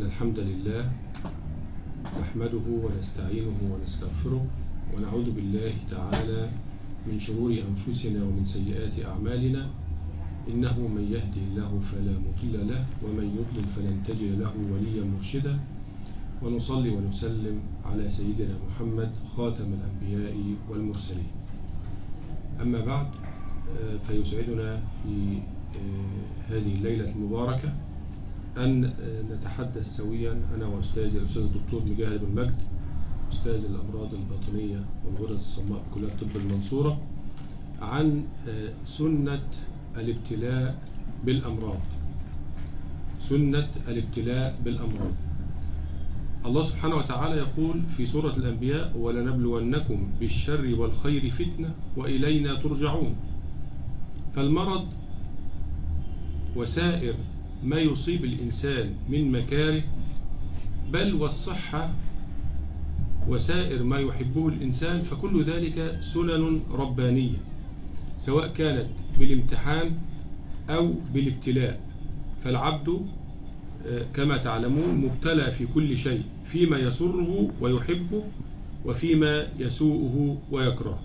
الحمد لله نحمده ونستعينه ونستغفره ونعوذ بالله تعالى من شرور أنفسنا ومن سيئات أعمالنا إنه من يهدي الله فلا مضل له ومن يضلل فلن تجد له وليا مرشدا ونصلي ونسلم على سيدنا محمد خاتم الأنبياء والمرسلين أما بعد فيسعدنا في هذه الليلة المباركة أن نتحدث سويا أنا وأستاذي الأستاذ الدكتور مجاهد بن مجد أستاذ الأمراض الباطنية والغدد الصماء بكلية الطب المنصورة عن سنة الابتلاء بالأمراض سنة الابتلاء بالأمراض الله سبحانه وتعالى يقول في سورة الأنبياء ولنبلونكم بالشر والخير فتنة وإلينا ترجعون فالمرض وسائر ما يصيب الإنسان من مكاره بل والصحة وسائر ما يحبه الإنسان فكل ذلك سنن ربانية سواء كانت بالامتحان أو بالابتلاء فالعبد كما تعلمون مبتلى في كل شيء فيما يسره ويحبه وفيما يسوءه ويكرهه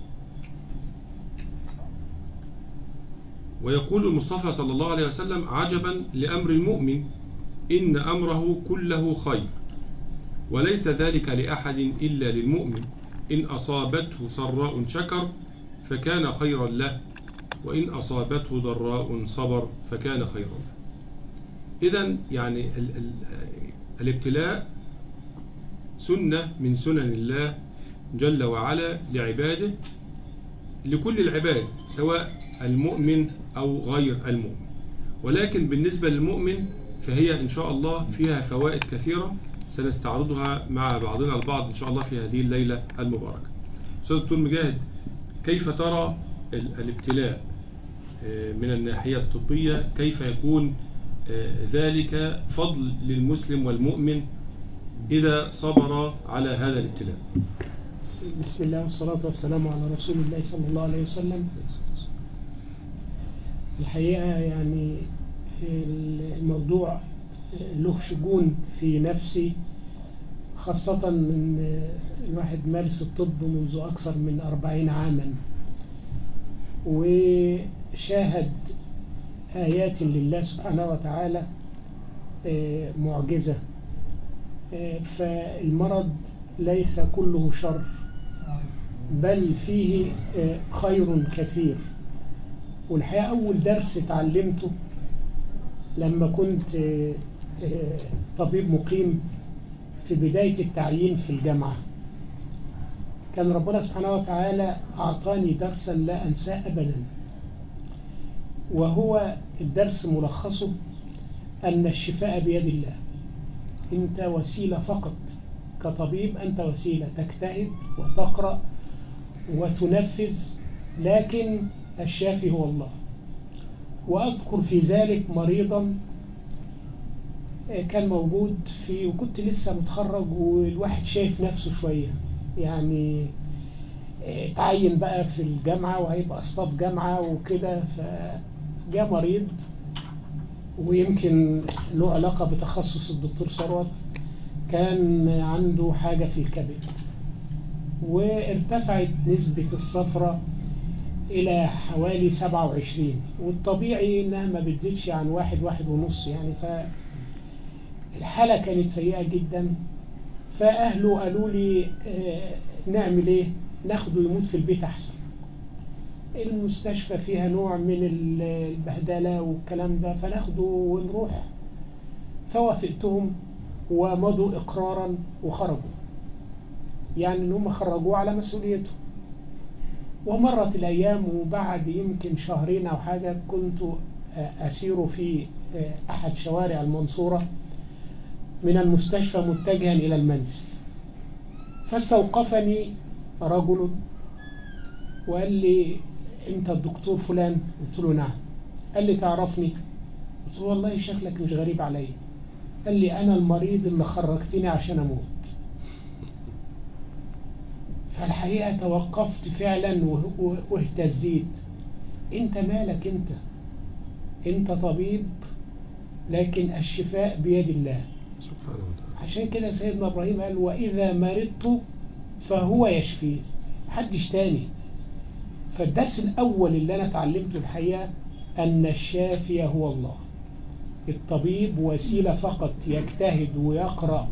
ويقول المصطفى صلى الله عليه وسلم عجبا لأمر المؤمن إن أمره كله خير وليس ذلك لأحد إلا للمؤمن إن أصابته سراء شكر فكان خيرا له وإن أصابته ضراء صبر فكان خيرا له إذا يعني ال ال الابتلاء سنة من سنن الله جل وعلا لعباده لكل العباد سواء المؤمن أو غير المؤمن ولكن بالنسبة للمؤمن فهي إن شاء الله فيها فوائد كثيرة سنستعرضها مع بعضنا البعض إن شاء الله في هذه الليلة المباركة أستاذ دكتور مجاهد كيف ترى الابتلاء من الناحية الطبية كيف يكون ذلك فضل للمسلم والمؤمن إذا صبر على هذا الابتلاء بسم الله والصلاة والسلام على رسول الله صلى الله عليه وسلم الحقيقة يعني الموضوع له شجون في نفسي خاصة من الواحد مارس الطب منذ أكثر من أربعين عاما وشاهد آيات لله سبحانه وتعالى معجزة فالمرض ليس كله شر بل فيه خير كثير والحقيقة أول درس اتعلمته لما كنت طبيب مقيم في بداية التعيين في الجامعة كان ربنا سبحانه وتعالى أعطاني درسا لا أنساه أبدا وهو الدرس ملخصه أن الشفاء بيد الله أنت وسيلة فقط كطبيب أنت وسيلة تجتهد وتقرأ وتنفذ لكن الشافي هو الله وأذكر في ذلك مريضا كان موجود في وكنت لسه متخرج والواحد شايف نفسه شوية يعني تعين بقى في الجامعة وهيبقى أصطاب جامعة وكده فجاء مريض ويمكن له علاقة بتخصص الدكتور ثروت كان عنده حاجة في الكبد وارتفعت نسبة الصفرة إلى حوالي 27 والطبيعي إنها ما بتزيدش عن واحد واحد ونص يعني فالحالة كانت سيئة جدا فأهله قالوا لي اه نعمل إيه ناخده يموت في البيت أحسن المستشفى فيها نوع من البهدلة والكلام ده فناخده ونروح فوافقتهم ومضوا إقرارا وخرجوا يعني إن هم خرجوه على مسؤوليتهم ومرت الأيام وبعد يمكن شهرين أو حاجة كنت أسير في أحد شوارع المنصورة من المستشفى متجها إلى المنزل فاستوقفني رجل وقال لي أنت الدكتور فلان قلت له نعم قال لي تعرفني قلت له والله شكلك مش غريب علي قال لي أنا المريض اللي خرجتني عشان أموت فالحقيقة توقفت فعلا واهتزيت انت مالك انت انت طبيب لكن الشفاء بيد الله سبحانه وتعالى عشان كده سيدنا إبراهيم قال وإذا مرضت فهو يشفي محدش تاني فالدرس الأول اللي أنا اتعلمته الحقيقة أن الشافي هو الله الطبيب وسيلة فقط يجتهد ويقرأ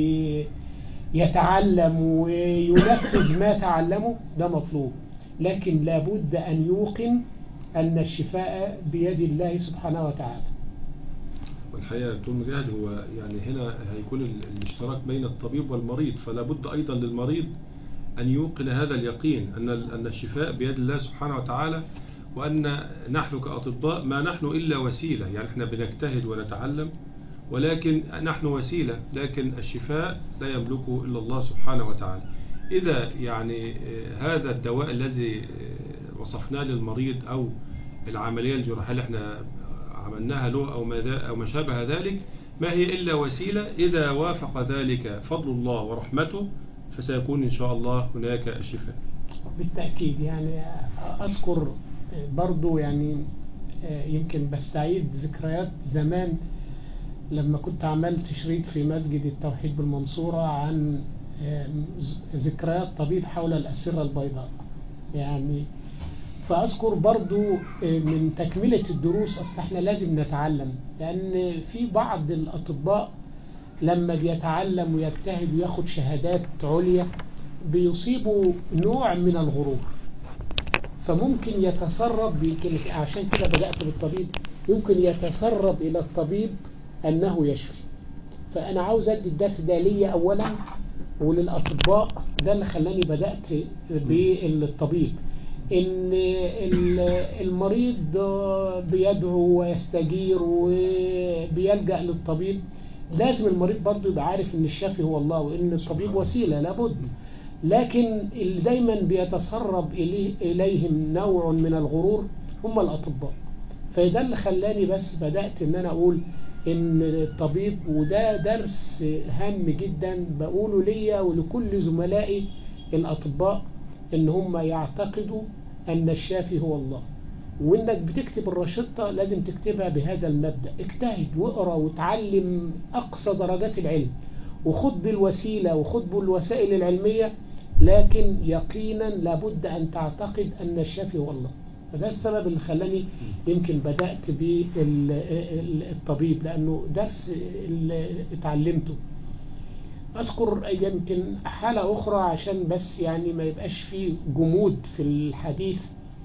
ويتعلم وينفذ ما تعلمه ده مطلوب لكن لابد أن يوقن أن الشفاء بيد الله سبحانه وتعالى والحقيقة دكتور مجاهد هو يعني هنا هيكون ال- الاشتراك بين الطبيب والمريض فلا بد أيضا للمريض أن يوقن هذا اليقين أن ال- أن الشفاء بيد الله سبحانه وتعالى وأن نحن كأطباء ما نحن إلا وسيلة يعني احنا بنجتهد ونتعلم ولكن نحن وسيلة لكن الشفاء لا يملكه إلا الله سبحانه وتعالى إذا يعني آه، هذا الدواء الذي آه، وصفناه للمريض أو العملية الجراحية اللي احنا عملناها له أو ما, ذا- أو ما شابه ذلك ما هي إلا وسيلة إذا وافق ذلك فضل الله ورحمته فسيكون إن شاء الله هناك الشفاء بالتأكيد يعني أذكر برضو يعني يمكن بستعيد ذكريات زمان لما كنت عملت شريط في مسجد التوحيد بالمنصورة عن ذكريات طبيب حول الأسرة البيضاء يعني فأذكر برضو من تكملة الدروس أصل احنا لازم نتعلم لأن في بعض الأطباء لما بيتعلم ويجتهد وياخد شهادات عليا بيصيبوا نوع من الغرور فممكن يتسرب يمكن عشان كده بدأت بالطبيب يمكن يتسرب إلى الطبيب أنه يشفي فأنا عاوز أدي الدرس ده ليا أولا وللأطباء ده اللي خلاني بدأت بالطبيب إن المريض بيدعو ويستجير وبيلجأ للطبيب لازم المريض برضه يبقى عارف ان الشافي هو الله وان الطبيب وسيلة لابد لكن اللي دايما بيتسرب إليه إليهم نوع من الغرور هم الأطباء فده اللي خلاني بس بدأت ان انا اقول ان الطبيب وده درس هام جدا بقوله ليا ولكل زملائي الأطباء ان هم يعتقدوا ان الشافي هو الله وانك بتكتب الرشدة لازم تكتبها بهذا المبدأ اجتهد واقرا وتعلم اقصى درجات العلم وخد بالوسيلة وخد بالوسائل العلمية لكن يقينا لابد ان تعتقد ان الشافي هو الله فده السبب اللي خلاني يمكن بدأت بالطبيب لانه درس اللي اتعلمته اذكر يمكن حالة اخرى عشان بس يعني ما يبقاش فيه جمود في الحديث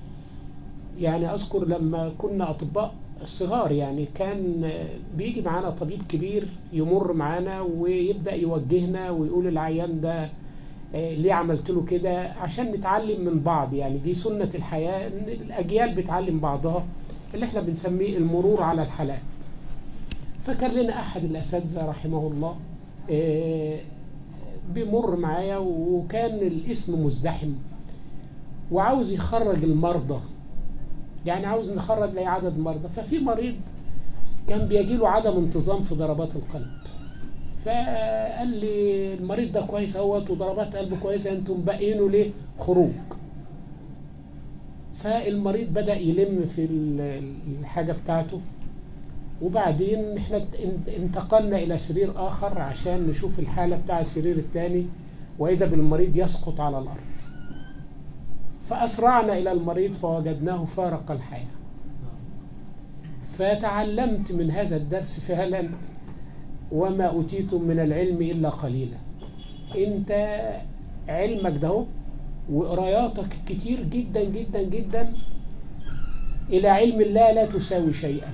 يعني أذكر لما كنا أطباء صغار يعني كان بيجي معانا طبيب كبير يمر معانا ويبدأ يوجهنا ويقول العيان ده ليه عملت له كده عشان نتعلم من بعض يعني دي سنة الحياة ان الأجيال بتعلم بعضها اللي احنا بنسميه المرور على الحالات فكان لنا أحد الأساتذة رحمه الله بيمر معايا وكان الاسم مزدحم وعاوز يخرج المرضى يعني عاوز نخرج لأي عدد مرضى ففي مريض كان بيجي له عدم انتظام في ضربات القلب فقال لي المريض ده كويس اهوت وضربات قلبه كويسه انتم باقيينه ليه خروج فالمريض بدأ يلم في الحاجة بتاعته وبعدين احنا انتقلنا الى سرير اخر عشان نشوف الحالة بتاع السرير الثاني واذا بالمريض يسقط على الارض فأسرعنا إلى المريض فوجدناه فارق الحياة فتعلمت من هذا الدرس فعلا وما أوتيتم من العلم إلا قليلا أنت علمك ده وقراياتك كتير جدا جدا جدا إلى علم الله لا تساوي شيئا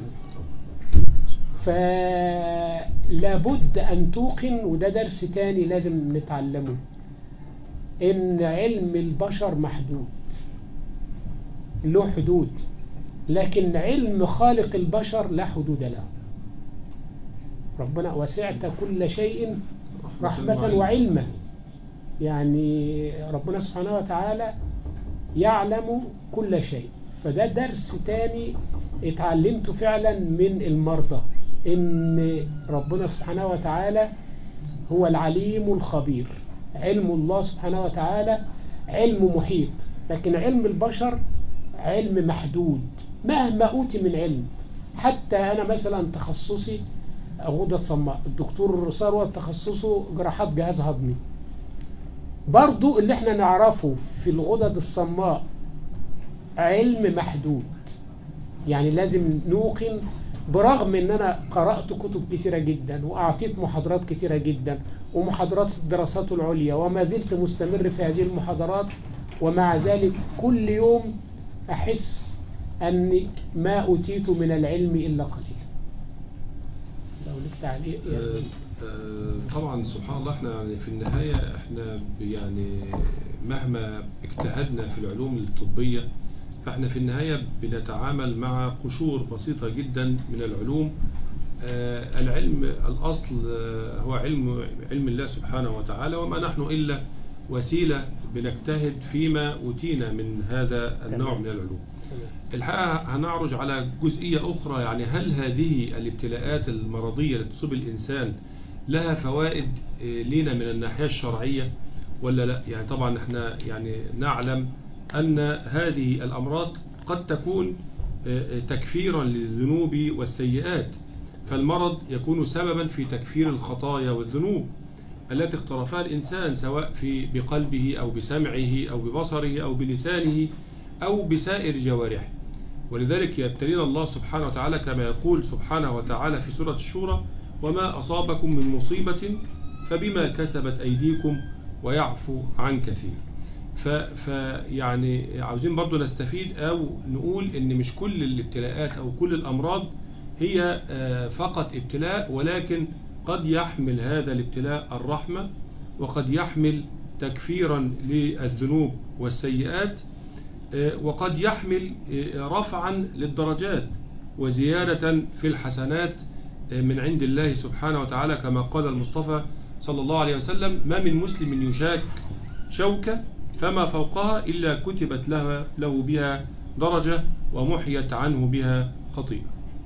فلابد أن توقن وده درس تاني لازم نتعلمه إن علم البشر محدود له حدود لكن علم خالق البشر لا حدود له ربنا وسعت كل شيء رحمة وعلما يعني ربنا سبحانه وتعالى يعلم كل شيء فده درس تاني اتعلمته فعلا من المرضى ان ربنا سبحانه وتعالى هو العليم الخبير علم الله سبحانه وتعالى علم محيط لكن علم البشر علم محدود مهما أوتي من علم حتى أنا مثلا تخصصي غدة صماء الدكتور ثروت تخصصه جراحات جهاز هضمي برضو اللي احنا نعرفه في الغدد الصماء علم محدود يعني لازم نوقن برغم ان انا قرأت كتب كتيرة جدا واعطيت محاضرات كتيرة جدا ومحاضرات الدراسات العليا وما زلت مستمر في هذه المحاضرات ومع ذلك كل يوم احس اني ما اوتيت من العلم الا قليلا لو لك تعليق آه، يعني آه، طبعا سبحان الله احنا يعني في النهاية احنا ب- يعني مهما اجتهدنا في العلوم الطبية فاحنا في النهاية بنتعامل مع قشور بسيطة جدا من العلوم آه، العلم الأصل آه، هو علم علم الله سبحانه وتعالى وما نحن إلا وسيلة بنجتهد فيما أوتينا من هذا النوع من العلوم الحقيقة هنعرج على جزئية أخرى يعني هل هذه الابتلاءات المرضية اللي تصيب الإنسان لها فوائد آه، لينا من الناحية الشرعية ولا لا يعني طبعا احنا يعني نعلم أن هذه الأمراض قد تكون آه، آه، تكفيرا للذنوب والسيئات فالمرض يكون سببا في تكفير الخطايا والذنوب التي اقترفها الإنسان سواء في بقلبه أو بسمعه أو ببصره أو بلسانه أو بسائر جوارحه ولذلك يبتلينا الله سبحانه وتعالى كما يقول سبحانه وتعالى في سورة الشورى وما أصابكم من مصيبة فبما كسبت أيديكم ويعفو عن كثير ف ف يعني عاوزين برضو نستفيد أو نقول إن مش كل الابتلاءات أو كل الأمراض هي آه، فقط ابتلاء ولكن قد يحمل هذا الابتلاء الرحمة وقد يحمل تكفيرا للذنوب والسيئات آه، وقد يحمل آه، رفعا للدرجات وزيادة في الحسنات آه، من عند الله سبحانه وتعالى كما قال المصطفى صلى الله عليه وسلم ما من مسلم يشاك شوكة فما فوقها إلا كتبت له, له بها درجة ومحيت عنه بها خطيئة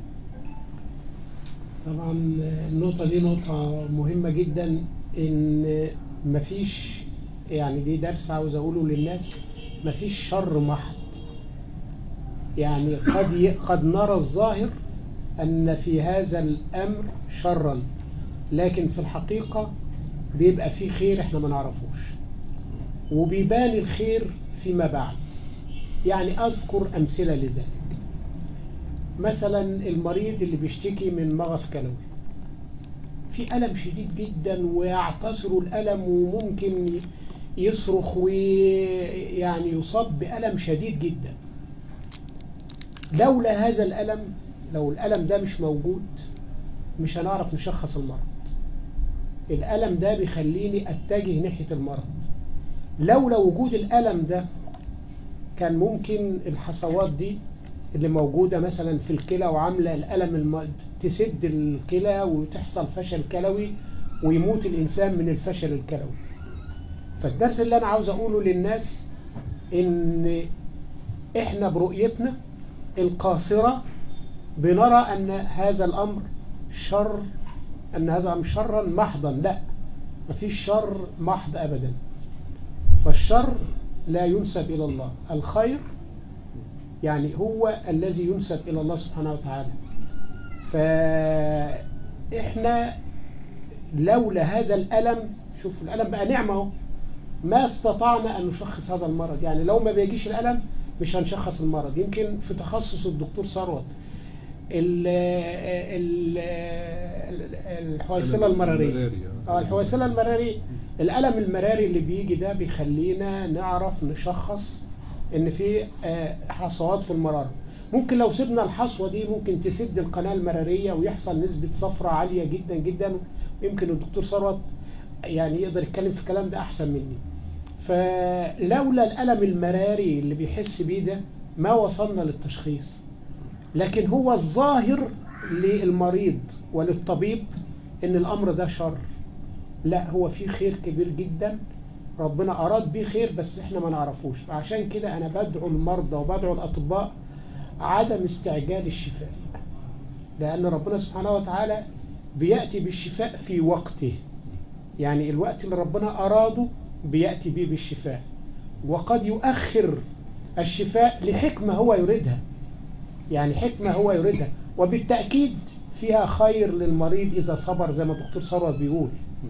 طبعا النقطة دي نقطة مهمة جدا ان مفيش يعني دي درس عاوز اقوله للناس مفيش شر محض يعني قد ي... قد نرى الظاهر ان في هذا الامر شرا لكن في الحقيقة بيبقى فيه خير احنا ما نعرفوش وبيبان الخير فيما بعد يعني اذكر امثلة لذلك مثلا المريض اللي بيشتكي من مغص كلوي في ألم شديد جدا ويعتصر الألم وممكن يصرخ ويعني يصاب بألم شديد جدا لولا هذا الألم لو الألم ده مش موجود مش هنعرف نشخص المرض الألم ده بيخليني أتجه ناحية المرض لولا وجود الألم ده كان ممكن الحصوات دي اللي موجودة مثلا في الكلى وعاملة الألم الم... تسد الكلى وتحصل فشل كلوي ويموت الإنسان من الفشل الكلوي فالدرس اللي أنا عاوز أقوله للناس إن إحنا برؤيتنا القاصرة بنرى أن هذا الأمر شر أن هذا الأمر شرا محضا لا مفيش شر محض أبدا فالشر لا ينسب إلى الله الخير يعني هو الذي ينسب إلى الله سبحانه وتعالى فإحنا لولا هذا الألم شوف الألم بقى نعمة ما استطعنا أن نشخص هذا المرض يعني لو ما بيجيش الألم مش هنشخص المرض يمكن في تخصص الدكتور ثروت الحويصلة المرارية اه الحويصلة المرارية الألم المراري اللي بيجي ده بيخلينا نعرف نشخص ان في حصوات في المرارة ممكن لو سيبنا الحصوة دي ممكن تسد القناة المرارية ويحصل نسبة صفرة عالية جدا جدا يمكن الدكتور ثروت يعني يقدر يتكلم في الكلام ده احسن مني فلولا الألم المراري اللي بيحس بيه ده ما وصلنا للتشخيص لكن هو الظاهر للمريض وللطبيب ان الامر ده شر لا هو في خير كبير جدا ربنا أراد بيه خير بس احنا ما نعرفوش عشان كده أنا بدعو المرضى وبدعو الأطباء عدم استعجال الشفاء لأن ربنا سبحانه وتعالى بيأتي بالشفاء في وقته يعني الوقت اللي ربنا أراده بيأتي به بالشفاء وقد يؤخر الشفاء لحكمة هو يريدها يعني حكمة هو يريدها وبالتأكيد فيها خير للمريض إذا صبر زي ما الدكتور ثروت بيقول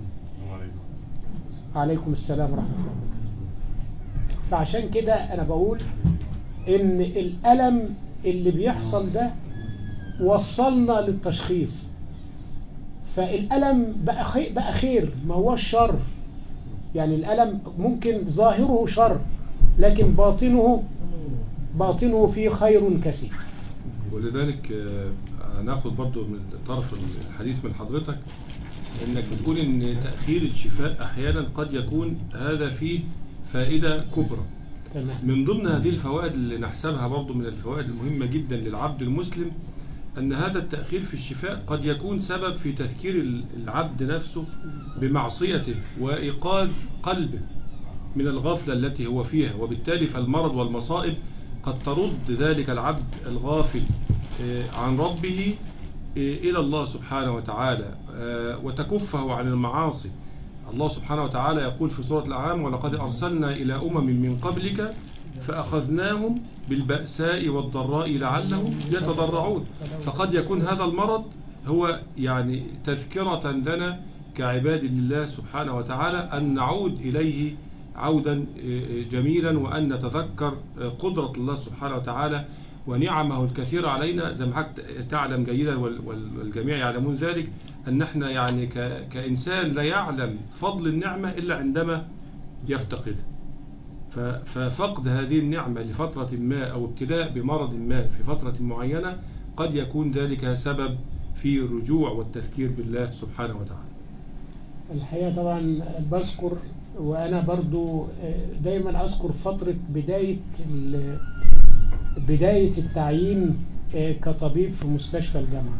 عليكم السلام ورحمة الله فعشان كده أنا بقول إن الألم اللي بيحصل ده وصلنا للتشخيص فالألم بقى خير, بقى خير ما هو الشر يعني الألم ممكن ظاهره شر لكن باطنه باطنه فيه خير كثير ولذلك آه، هناخد برضو من طرف الحديث من حضرتك انك بتقول ان تأخير الشفاء احيانا قد يكون هذا فيه فائدة كبرى تمام من ضمن هذه الفوائد اللي نحسبها برضو من الفوائد المهمة جدا للعبد المسلم أن هذا التأخير في الشفاء قد يكون سبب في تذكير ال- العبد نفسه بمعصيته وإيقاظ قلبه من الغفلة التي هو فيها وبالتالي فالمرض والمصائب قد ترد ذلك العبد الغافل آه، عن ربه آه، إلى الله سبحانه وتعالى آه، وتكفه عن المعاصي الله سبحانه وتعالى يقول في سورة الأنعام ولقد أرسلنا إلى أمم من قبلك فأخذناهم بالبأساء والضراء لعلهم يتضرعون فقد يكون هذا المرض هو يعني تذكرة لنا كعباد لله سبحانه وتعالى أن نعود إليه عودا جميلا وأن نتذكر قدرة الله سبحانه وتعالى ونعمه الكثيرة علينا زي ما حضرتك تعلم جيدا وال- وال- والجميع يعلمون ذلك أن احنا يعني ك- كإنسان لا يعلم فضل النعمة إلا عندما يفتقدها ف- ففقد هذه النعمة لفترة ما أو ابتلاء بمرض ما في فترة معينة قد يكون ذلك سبب في الرجوع والتذكير بالله سبحانه وتعالى الحقيقة طبعا بذكر وأنا برضو دايما أذكر فترة بداية ال- بداية التعيين كطبيب في مستشفى الجامعة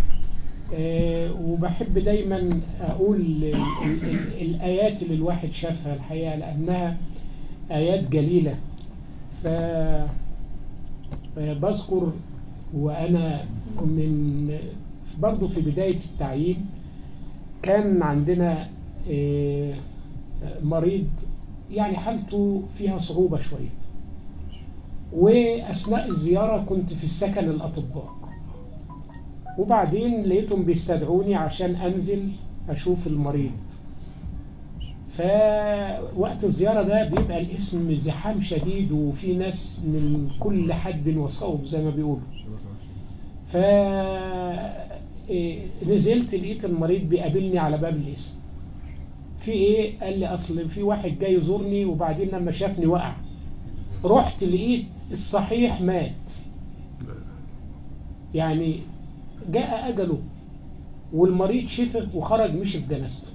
وبحب دايما أقول ال- ال- ال- الآيات اللي الواحد شافها الحقيقة لأنها آيات جليلة ف بذكر وأنا من برضو في بداية التعيين كان عندنا آه، مريض يعني حالته فيها صعوبة شوية وأثناء الزيارة كنت في السكن الأطباء وبعدين لقيتهم بيستدعوني عشان أنزل أشوف المريض فوقت الزيارة ده بيبقى الاسم زحام شديد وفي ناس من كل حد وصوب زي ما بيقولوا ف إيه، نزلت لقيت المريض بيقابلني على باب الاسم في ايه قال لي اصل في واحد جاي يزورني وبعدين لما شافني وقع رحت لقيت الصحيح مات يعني جاء اجله والمريض شفى وخرج مشي في جنازته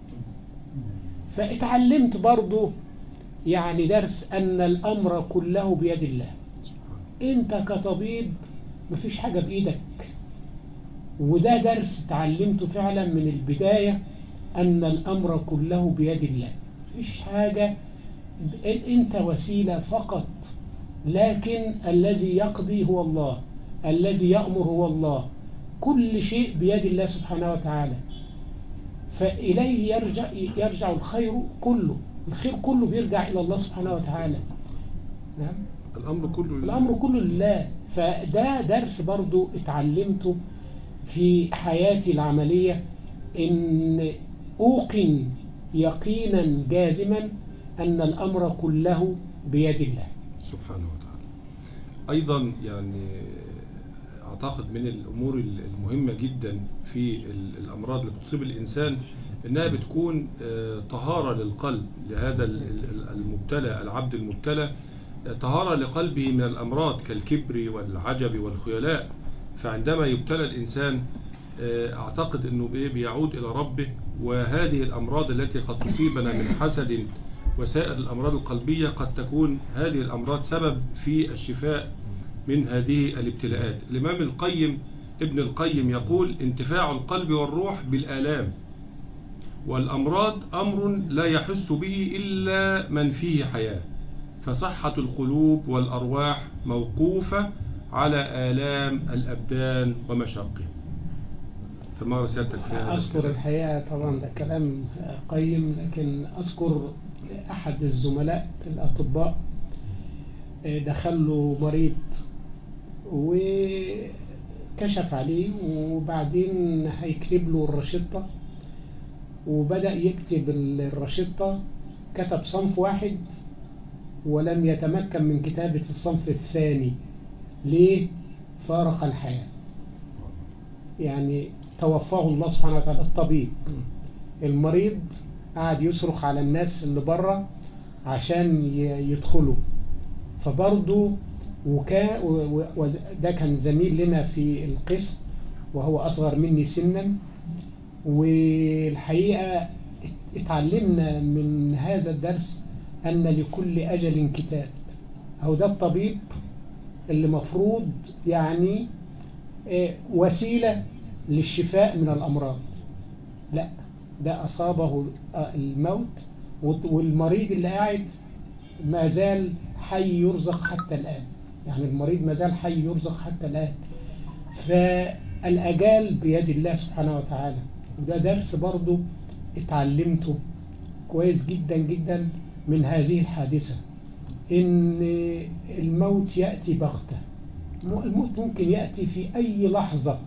فاتعلمت برضو يعني درس ان الامر كله بيد الله انت كطبيب مفيش حاجة بايدك وده درس اتعلمته فعلا من البداية أن الأمر كله بيد الله مفيش حاجة أنت وسيلة فقط لكن الذي يقضي هو الله الذي يأمر هو الله كل شيء بيد الله سبحانه وتعالى فإليه يرجع, يرجع الخير كله الخير كله بيرجع إلى الله سبحانه وتعالى نعم الأمر كله لله. الأمر كله لله فده درس برضو اتعلمته في حياتي العملية إن أوقن يقينا جازما أن الأمر كله بيد الله سبحانه وتعالى أيضا يعني أعتقد من الأمور المهمة جدا في ال- الأمراض اللي بتصيب الإنسان إنها بتكون آه، طهارة للقلب لهذا ال- ال- المبتلى العبد المبتلى آه، طهارة لقلبه من الأمراض كالكبر والعجب والخيلاء فعندما يبتلى الإنسان آه، أعتقد أنه بإيه بيعود إلى ربه وهذه الأمراض التي قد تصيبنا من حسد وسائر الأمراض القلبية قد تكون هذه الأمراض سبب في الشفاء من هذه الابتلاءات الإمام القيم ابن القيم يقول انتفاع القلب والروح بالآلام والأمراض أمر لا يحس به إلا من فيه حياة فصحة القلوب والأرواح موقوفة على آلام الأبدان ومشاقها فما رسالتك في هذا أذكر الكلام؟ الحقيقة طبعا ده كلام قيم لكن أذكر أحد الزملاء الأطباء دخل له مريض كشف عليه وبعدين هيكتب له الرشدة وبدأ يكتب الرشدة كتب صنف واحد ولم يتمكن من كتابة الصنف الثاني ليه فارق الحياة يعني توفاه الله سبحانه وتعالى الطبيب المريض قاعد يصرخ على الناس اللي بره عشان يدخلوا فبرضه وكان وده كان زميل لنا في القسم وهو أصغر مني سنا والحقيقة اتعلمنا من هذا الدرس أن لكل أجل كتاب أو ده الطبيب اللي مفروض يعني وسيلة للشفاء من الأمراض لا ده أصابه الموت والمريض اللي قاعد ما زال حي يرزق حتى الآن يعني المريض ما زال حي يرزق حتى الآن فالأجال بيد الله سبحانه وتعالى وده درس برضو اتعلمته كويس جدا جدا من هذه الحادثة ان الموت يأتي بغتة الموت ممكن يأتي في أي لحظة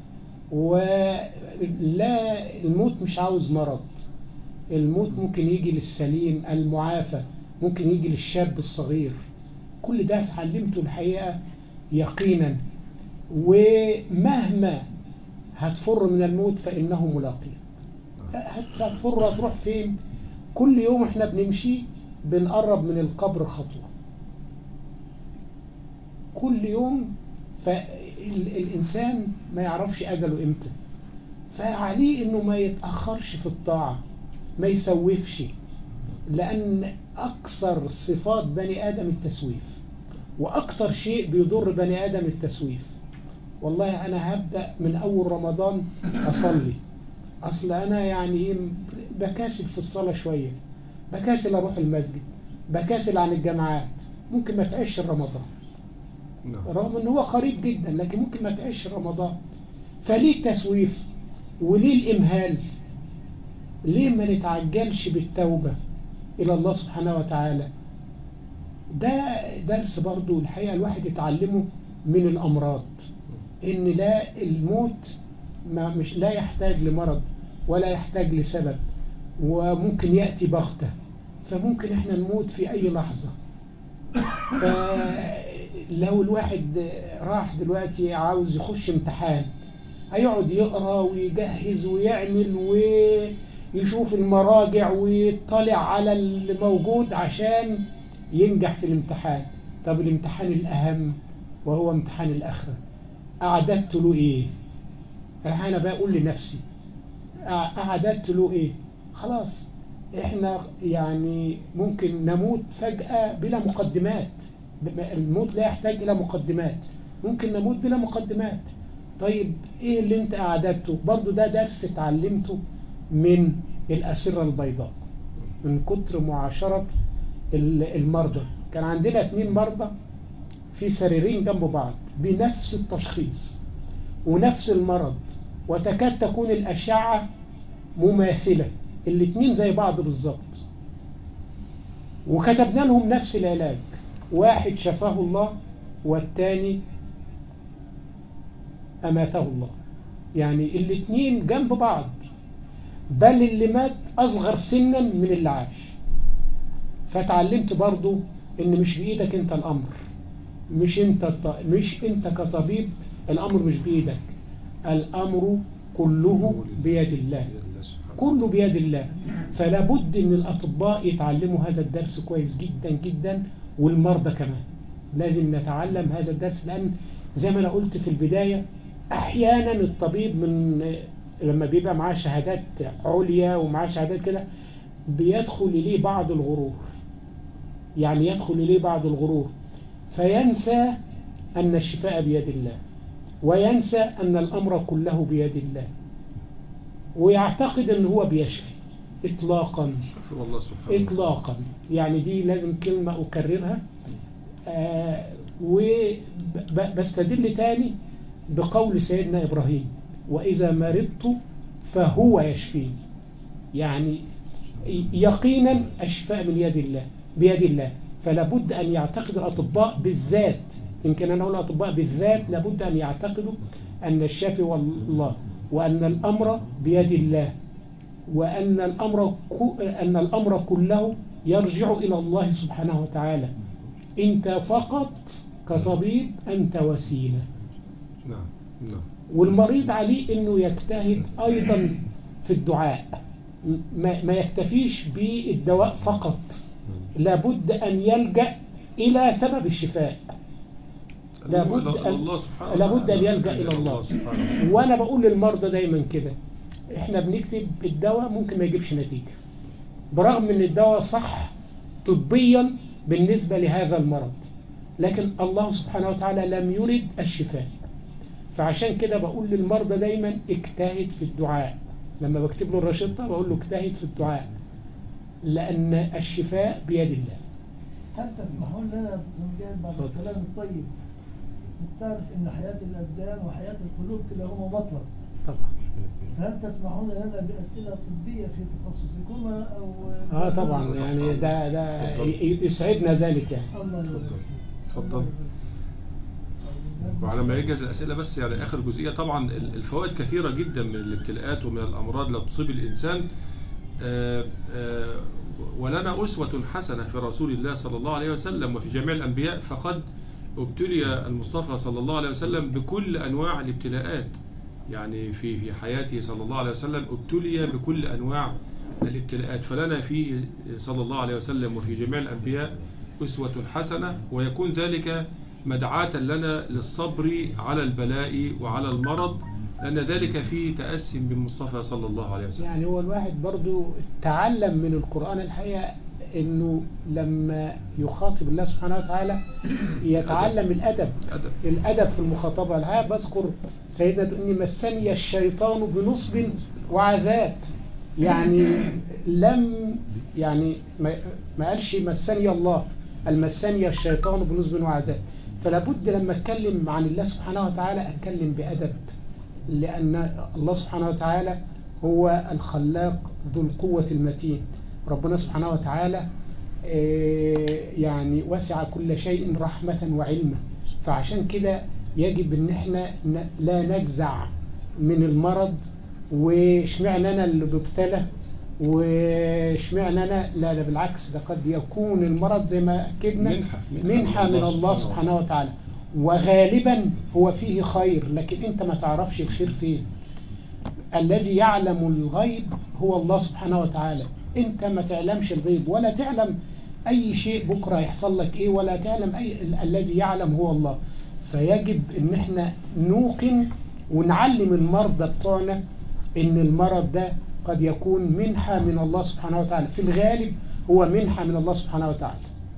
ولا الموت مش عاوز مرض الموت ممكن يجي للسليم المعافى ممكن يجي للشاب الصغير كل ده اتعلمته الحقيقة يقينا ومهما هتفر من الموت فإنه ملاقي هتفر هتروح فين كل يوم احنا بنمشي بنقرب من القبر خطوة كل يوم فالإنسان ما يعرفش أجله إمتى فعليه إنه ما يتأخرش في الطاعة ما يسوفش لأن أكثر صفات بني آدم التسويف وأكثر شيء بيضر بني آدم التسويف والله أنا هبدأ من أول رمضان أصلي أصل أنا يعني بكاسل في الصلاة شوية بكاسل أروح المسجد بكاسل عن الجامعات ممكن ما تعيش رمضان رغم أنه هو قريب جدا لكن ممكن ما تعيش رمضان فليه التسويف وليه الإمهال ليه ما نتعجلش بالتوبة إلى الله سبحانه وتعالى ده درس برضو الحقيقة الواحد يتعلمه من الأمراض إن لا الموت ما مش لا يحتاج لمرض ولا يحتاج لسبب وممكن يأتي بغتة فممكن احنا نموت في أي لحظة فلو الواحد راح دلوقتي عاوز يخش امتحان هيقعد يقرأ ويجهز ويعمل ويشوف المراجع ويطلع على الموجود عشان ينجح في الامتحان طب الامتحان الأهم وهو امتحان الآخرة أعددت له إيه أنا بقول لنفسي أعددت له إيه خلاص إحنا يعني ممكن نموت فجأة بلا مقدمات الموت لا يحتاج إلى مقدمات ممكن نموت بلا مقدمات طيب إيه اللي أنت أعددته برضو ده درس اتعلمته من الأسرة البيضاء من كتر معاشرة المرضى كان عندنا اثنين مرضى في سريرين جنب بعض بنفس التشخيص ونفس المرض وتكاد تكون الأشعة مماثلة الاثنين زي بعض بالظبط وكتبنا لهم نفس العلاج واحد شفاه الله والتاني أماته الله يعني الاثنين جنب بعض بل اللي مات أصغر سنا من اللي عاش فتعلمت برضو ان مش بإيدك انت الأمر مش انت مش انت كطبيب الأمر مش بإيدك الأمر كله بيد الله كله بيد الله فلا بد ان الأطباء يتعلموا هذا الدرس كويس جدا جدا والمرضى كمان لازم نتعلم هذا الدرس لأن زي ما أنا قلت في البداية أحيانا الطبيب من لما بيبقى معاه شهادات عليا ومعاه شهادات كده بيدخل إليه بعض الغرور يعني يدخل إليه بعض الغرور فينسى أن الشفاء بيد الله وينسى أن الأمر كله بيد الله ويعتقد أن هو بيشفي إطلاقا إطلاقا يعني دي لازم كلمة أكررها آه وبستدل تاني بقول سيدنا إبراهيم وإذا مرضت فهو يشفيني يعني يقينا الشفاء من يد الله بيد الله فلا بد أن يعتقد الأطباء بالذات يمكن أنا أقول الأطباء بالذات لابد أن يعتقدوا أن الشافي هو الله وأن الأمر بيد الله وأن الأمر ك- أن الأمر كله يرجع إلى الله سبحانه وتعالى أنت فقط كطبيب أنت وسيلة نعم نعم والمريض عليه أنه يجتهد أيضا في الدعاء ما ما يكتفيش بالدواء فقط لابد أن يلجأ إلى سبب الشفاء لابد إلى أن- الله سبحانه لابد وتعالى. أن يلجأ إلى الله. سبحانه وانا بقول للمرضى دايما كده احنا بنكتب الدواء ممكن ما يجيبش نتيجة برغم ان الدواء صح طبيا بالنسبة لهذا المرض لكن الله سبحانه وتعالى لم يرد الشفاء فعشان كده بقول للمرضى دايما اجتهد في الدعاء لما بكتب له الرشدة بقول له اجتهد في الدعاء لأن الشفاء بيد الله هل تسمحون لنا يا أستاذ مجاهد بعد اتفضل. الكلام الطيب تعرف ان حياة الابدان وحياة القلوب كلاهما مطلب طبعا فهل تسمحون لنا بأسئلة طبية في تخصصكما أو اه طبعا يعني ده ده ي- يسعدنا ذلك يعني الله يبارك اتفضل. فيك. اتفضل. الله يبارك فيك. وعلى ما يجهز الأسئلة بس يعني آخر جزئية طبعا ال- الفوائد كثيرة جدا من الابتلاءات ومن الأمراض اللي تصيب الإنسان آه، آه، ولنا أسوة حسنة في رسول الله صلى الله عليه وسلم وفي جميع الأنبياء فقد ابتلي المصطفى صلى الله عليه وسلم بكل أنواع الابتلاءات يعني في في حياته صلى الله عليه وسلم ابتلي بكل أنواع الابتلاءات فلنا فيه صلى الله عليه وسلم وفي جميع الأنبياء أسوة حسنة ويكون ذلك مدعاة لنا للصبر على البلاء وعلى المرض لأن ذلك فيه تأسي بالمصطفى صلى الله عليه وسلم يعني هو الواحد برضو تعلم من القرآن الحقيقة انه لما يخاطب الله سبحانه وتعالى يتعلم الادب أدب. الادب في المخاطبة الحقيقة بذكر سيدنا تقول اني مسني الشيطان بنصب وعذاب يعني لم يعني ما ما قالش مسني الله قال مسني الشيطان بنصب وعذاب فلا بد لما اتكلم عن الله سبحانه وتعالى اتكلم بادب لأن الله سبحانه وتعالى هو الخلاق ذو القوة المتين ربنا سبحانه وتعالى آه، يعني وسع كل شيء رحمة وعلما فعشان كده يجب ان احنا ن- لا نجزع من المرض واشمعنى انا اللي ببتلى واشمعنى انا لا لا بالعكس ده قد يكون المرض زي ما اكدنا منحة. منحة من الله سبحانه وتعالى وغالبا هو فيه خير لكن انت ما تعرفش الخير فين الذي يعلم الغيب هو الله سبحانه وتعالى انت ما تعلمش الغيب ولا تعلم اي شيء بكرة يحصل لك ايه ولا تعلم اي ال- الذي يعلم هو الله فيجب ان احنا نوقن ونعلم المرضى بتوعنا ان المرض ده قد يكون منحة من الله سبحانه وتعالى في الغالب هو منحة من الله سبحانه وتعالى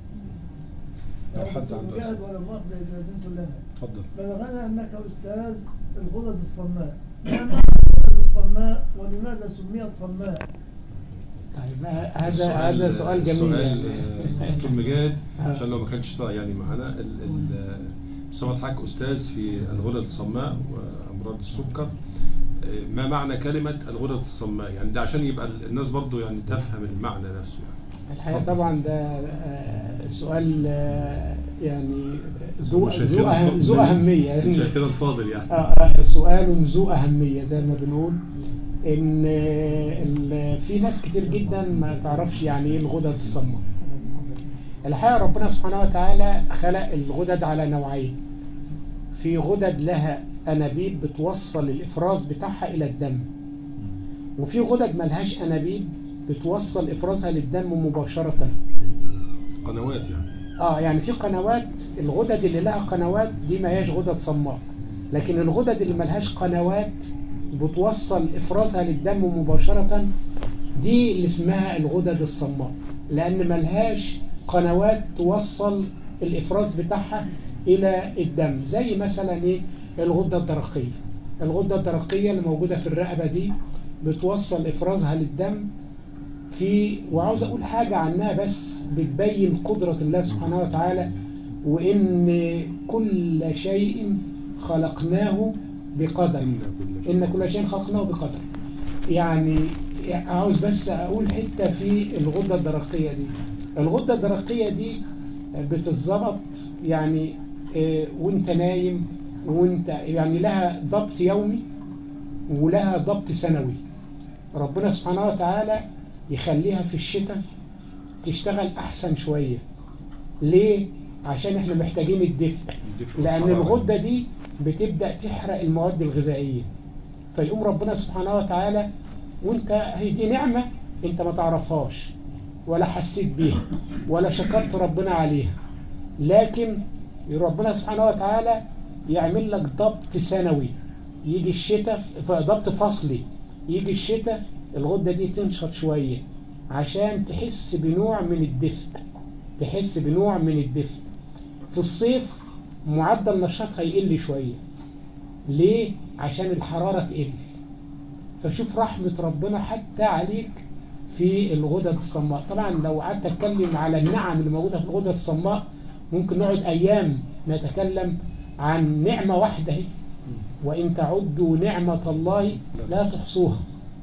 لو حد أستاذ عنده مجاهد أسئلة. ولا مؤاخذة إذا أذنت لنا اتفضل بلغنا أنك أستاذ الغدد الصماء ما معنى الغدد الصماء ولماذا سميت صماء؟ طيب هذا هذا سؤال جميل سؤال يعني. دكتور مجاهد آه. عشان لو ما كانش طالع يعني معانا ال- ال- مصطفى حضرتك استاذ في الغدد الصماء وامراض السكر آه، ما معنى كلمة الغدد الصماء يعني ده عشان يبقى الناس برضو يعني تفهم المعنى نفسه يعني. الحقيقة اتفضل. طبعا ده آه، سؤال آه، يعني ذو مش ذو شايفينه أهم- الفاضل- ذو أهمية مش شايفينه الفاضل يعني آه، آه، سؤال ذو أهمية زي ما بنقول إن آه، ال- في ناس كتير جدا ما تعرفش يعني إيه الغدد الصماء الحقيقة ربنا سبحانه وتعالى خلق الغدد على نوعين في غدد لها أنابيب بتوصل الإفراز بتاعها إلى الدم وفي غدد ملهاش أنابيب بتوصل إفرازها للدم مباشرة قنوات يعني اه يعني في قنوات الغدد اللي لها قنوات دي ما هياش غدد صماء لكن الغدد اللي ملهاش قنوات بتوصل افرازها للدم مباشرة دي اللي اسمها الغدد الصماء لان ملهاش قنوات توصل الافراز بتاعها الى الدم زي مثلا ايه الغدة الدرقية الغدة الدرقية اللي موجودة في الرقبة دي بتوصل افرازها للدم في وعاوز اقول حاجة عنها بس بتبين قدرة الله سبحانه وتعالى وان كل شيء خلقناه بقدر إن كل شيء. ان كل شيء خلقناه بقدر يعني عاوز بس اقول حتة في الغدة الدرقية دي الغدة الدرقية دي بتتظبط يعني آه، وانت نايم وانت يعني لها ضبط يومي ولها ضبط سنوي ربنا سبحانه وتعالى يخليها في الشتاء تشتغل احسن شوية ليه عشان احنا محتاجين الدفء الدفء لان والحرارة. الغدة دي بتبدأ تحرق المواد الغذائية فيقوم ربنا سبحانه وتعالى وانت هي دي نعمة انت ما تعرفهاش ولا حسيت بيها ولا شكرت ربنا عليها لكن ربنا سبحانه وتعالى يعمل لك ضبط سنوي يجي الشتاء ف- ضبط فصلي يجي الشتاء الغدة دي تنشط شوية عشان تحس بنوع من الدفء تحس بنوع من الدفء في الصيف معدل نشاطها يقل شوية ليه؟ عشان الحرارة تقل فشوف رحمة ربنا حتى عليك في الغدد الصماء طبعا لو قعدت اتكلم على النعم اللي موجودة في الغدد الصماء ممكن نقعد ايام نتكلم عن نعمة واحدة اهي وان تعدوا نعمة الله لا تحصوها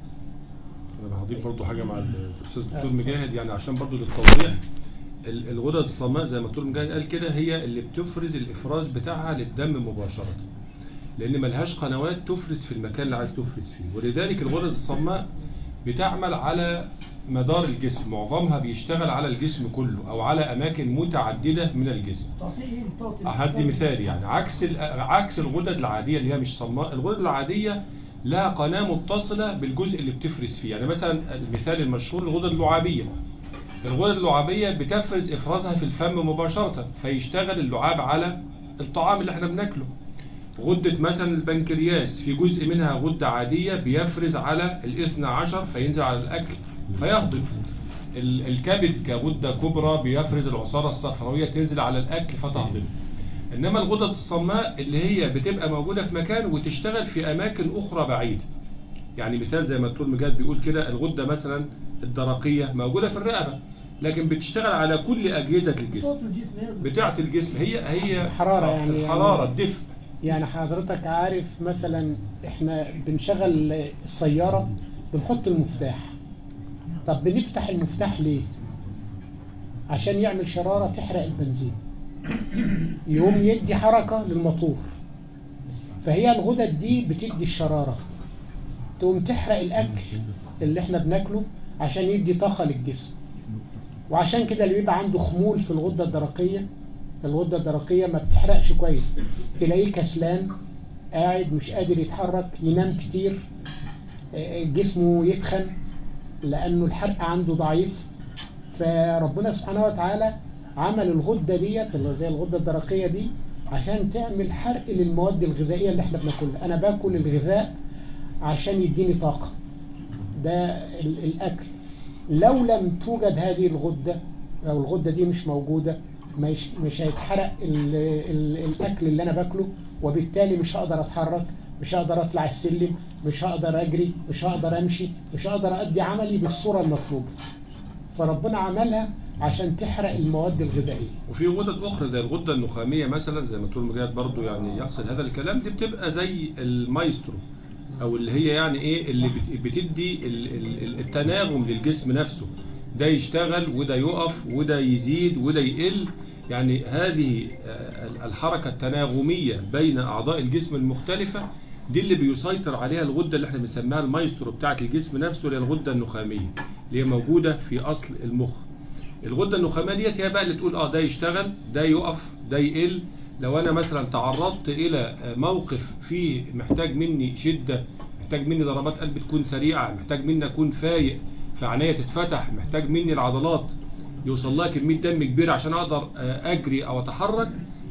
انا هضيف برضو حاجه مع الاستاذ الدكتور مجاهد يعني عشان برضو للتوضيح ال- الغدد الصماء زي ما الدكتور مجاهد قال كده هي اللي بتفرز الافراز بتاعها للدم مباشره لان ملهاش قنوات تفرز في المكان اللي عايز تفرز فيه ولذلك الغدد الصماء بتعمل على مدار الجسم معظمها بيشتغل على الجسم كله او على اماكن متعدده من الجسم تعطيه إيه؟ تعطي هدي مثال يعني عكس ال- عكس الغدد العاديه اللي هي مش صماء الغدد العاديه لها قناه متصله بالجزء اللي بتفرز فيه يعني مثلا المثال المشهور الغدد اللعابيه الغدد اللعابيه بتفرز افرازها في الفم مباشره فيشتغل اللعاب على الطعام اللي احنا بناكله غدة مثلا البنكرياس في جزء منها غدة عادية بيفرز على الاثنى عشر فينزل على الأكل فيهضم ال- الكبد كغدة كبرى بيفرز العصارة الصفراوية تنزل على الأكل فتهضم إنما الغدد الصماء اللي هي بتبقى موجودة في مكان وتشتغل في أماكن أخرى بعيدة يعني مثال زي ما الدكتور مجاد بيقول كده الغدة مثلا الدرقية موجودة في الرقبة لكن بتشتغل على كل أجهزة الجسم تعطي الجسم إيه؟ بتعطي الجسم هي هي الحرارة يعني- الحرارة يعني- الدفء يعني حضرتك عارف مثلا احنا بنشغل السيارة بنحط المفتاح طب بنفتح المفتاح ليه عشان يعمل شرارة تحرق البنزين يقوم يدي حركة للموتور فهي الغدد دي بتدي الشرارة تقوم تحرق الأكل اللي احنا بناكله عشان يدي طاقة للجسم وعشان كده اللي بيبقى عنده خمول في الغدة الدرقية الغدة الدرقية ما بتحرقش كويس تلاقيه كسلان قاعد مش قادر يتحرك ينام كتير آه، جسمه يتخن لأنه الحرق عنده ضعيف فربنا سبحانه وتعالى عمل الغدة ديت اللي زي الغدة الدرقية دي عشان تعمل حرق للمواد الغذائية اللي احنا بناكلها أنا باكل الغذاء عشان يديني طاقة ده ال- الأكل لو لم توجد هذه الغدة أو الغدة دي مش موجودة مش, مش هيتحرق ال ال الأكل اللي أنا باكله وبالتالي مش هقدر أتحرك مش هقدر أطلع السلم مش هقدر أجري مش هقدر أمشي مش هقدر أدي عملي بالصورة المطلوبة فربنا عملها عشان تحرق المواد الغذائية وفي غدد اخرى زي الغده النخاميه مثلا زي ما تقول مجاهد برضو يعني يقصد هذا الكلام دي بتبقى زي المايسترو او اللي هي يعني ايه اللي بت- بتدي ال- ال- ال- التناغم للجسم نفسه ده يشتغل وده يقف وده يزيد وده يقل يعني هذه آه، الحركة التناغمية بين أعضاء الجسم المختلفة دي اللي بيسيطر عليها الغدة اللي احنا بنسميها المايسترو بتاعة الجسم نفسه اللي هي الغدة النخامية اللي هي موجودة في أصل المخ الغدة النخامية ديت هي بقى اللي تقول اه ده يشتغل ده يقف ده يقل لو انا مثلا تعرضت الى موقف فيه محتاج مني شدة محتاج مني ضربات قلب تكون سريعة محتاج مني اكون فايق فعناية تتفتح محتاج مني العضلات يوصل لها كمية دم كبيرة عشان اقدر آه، اجري او اتحرك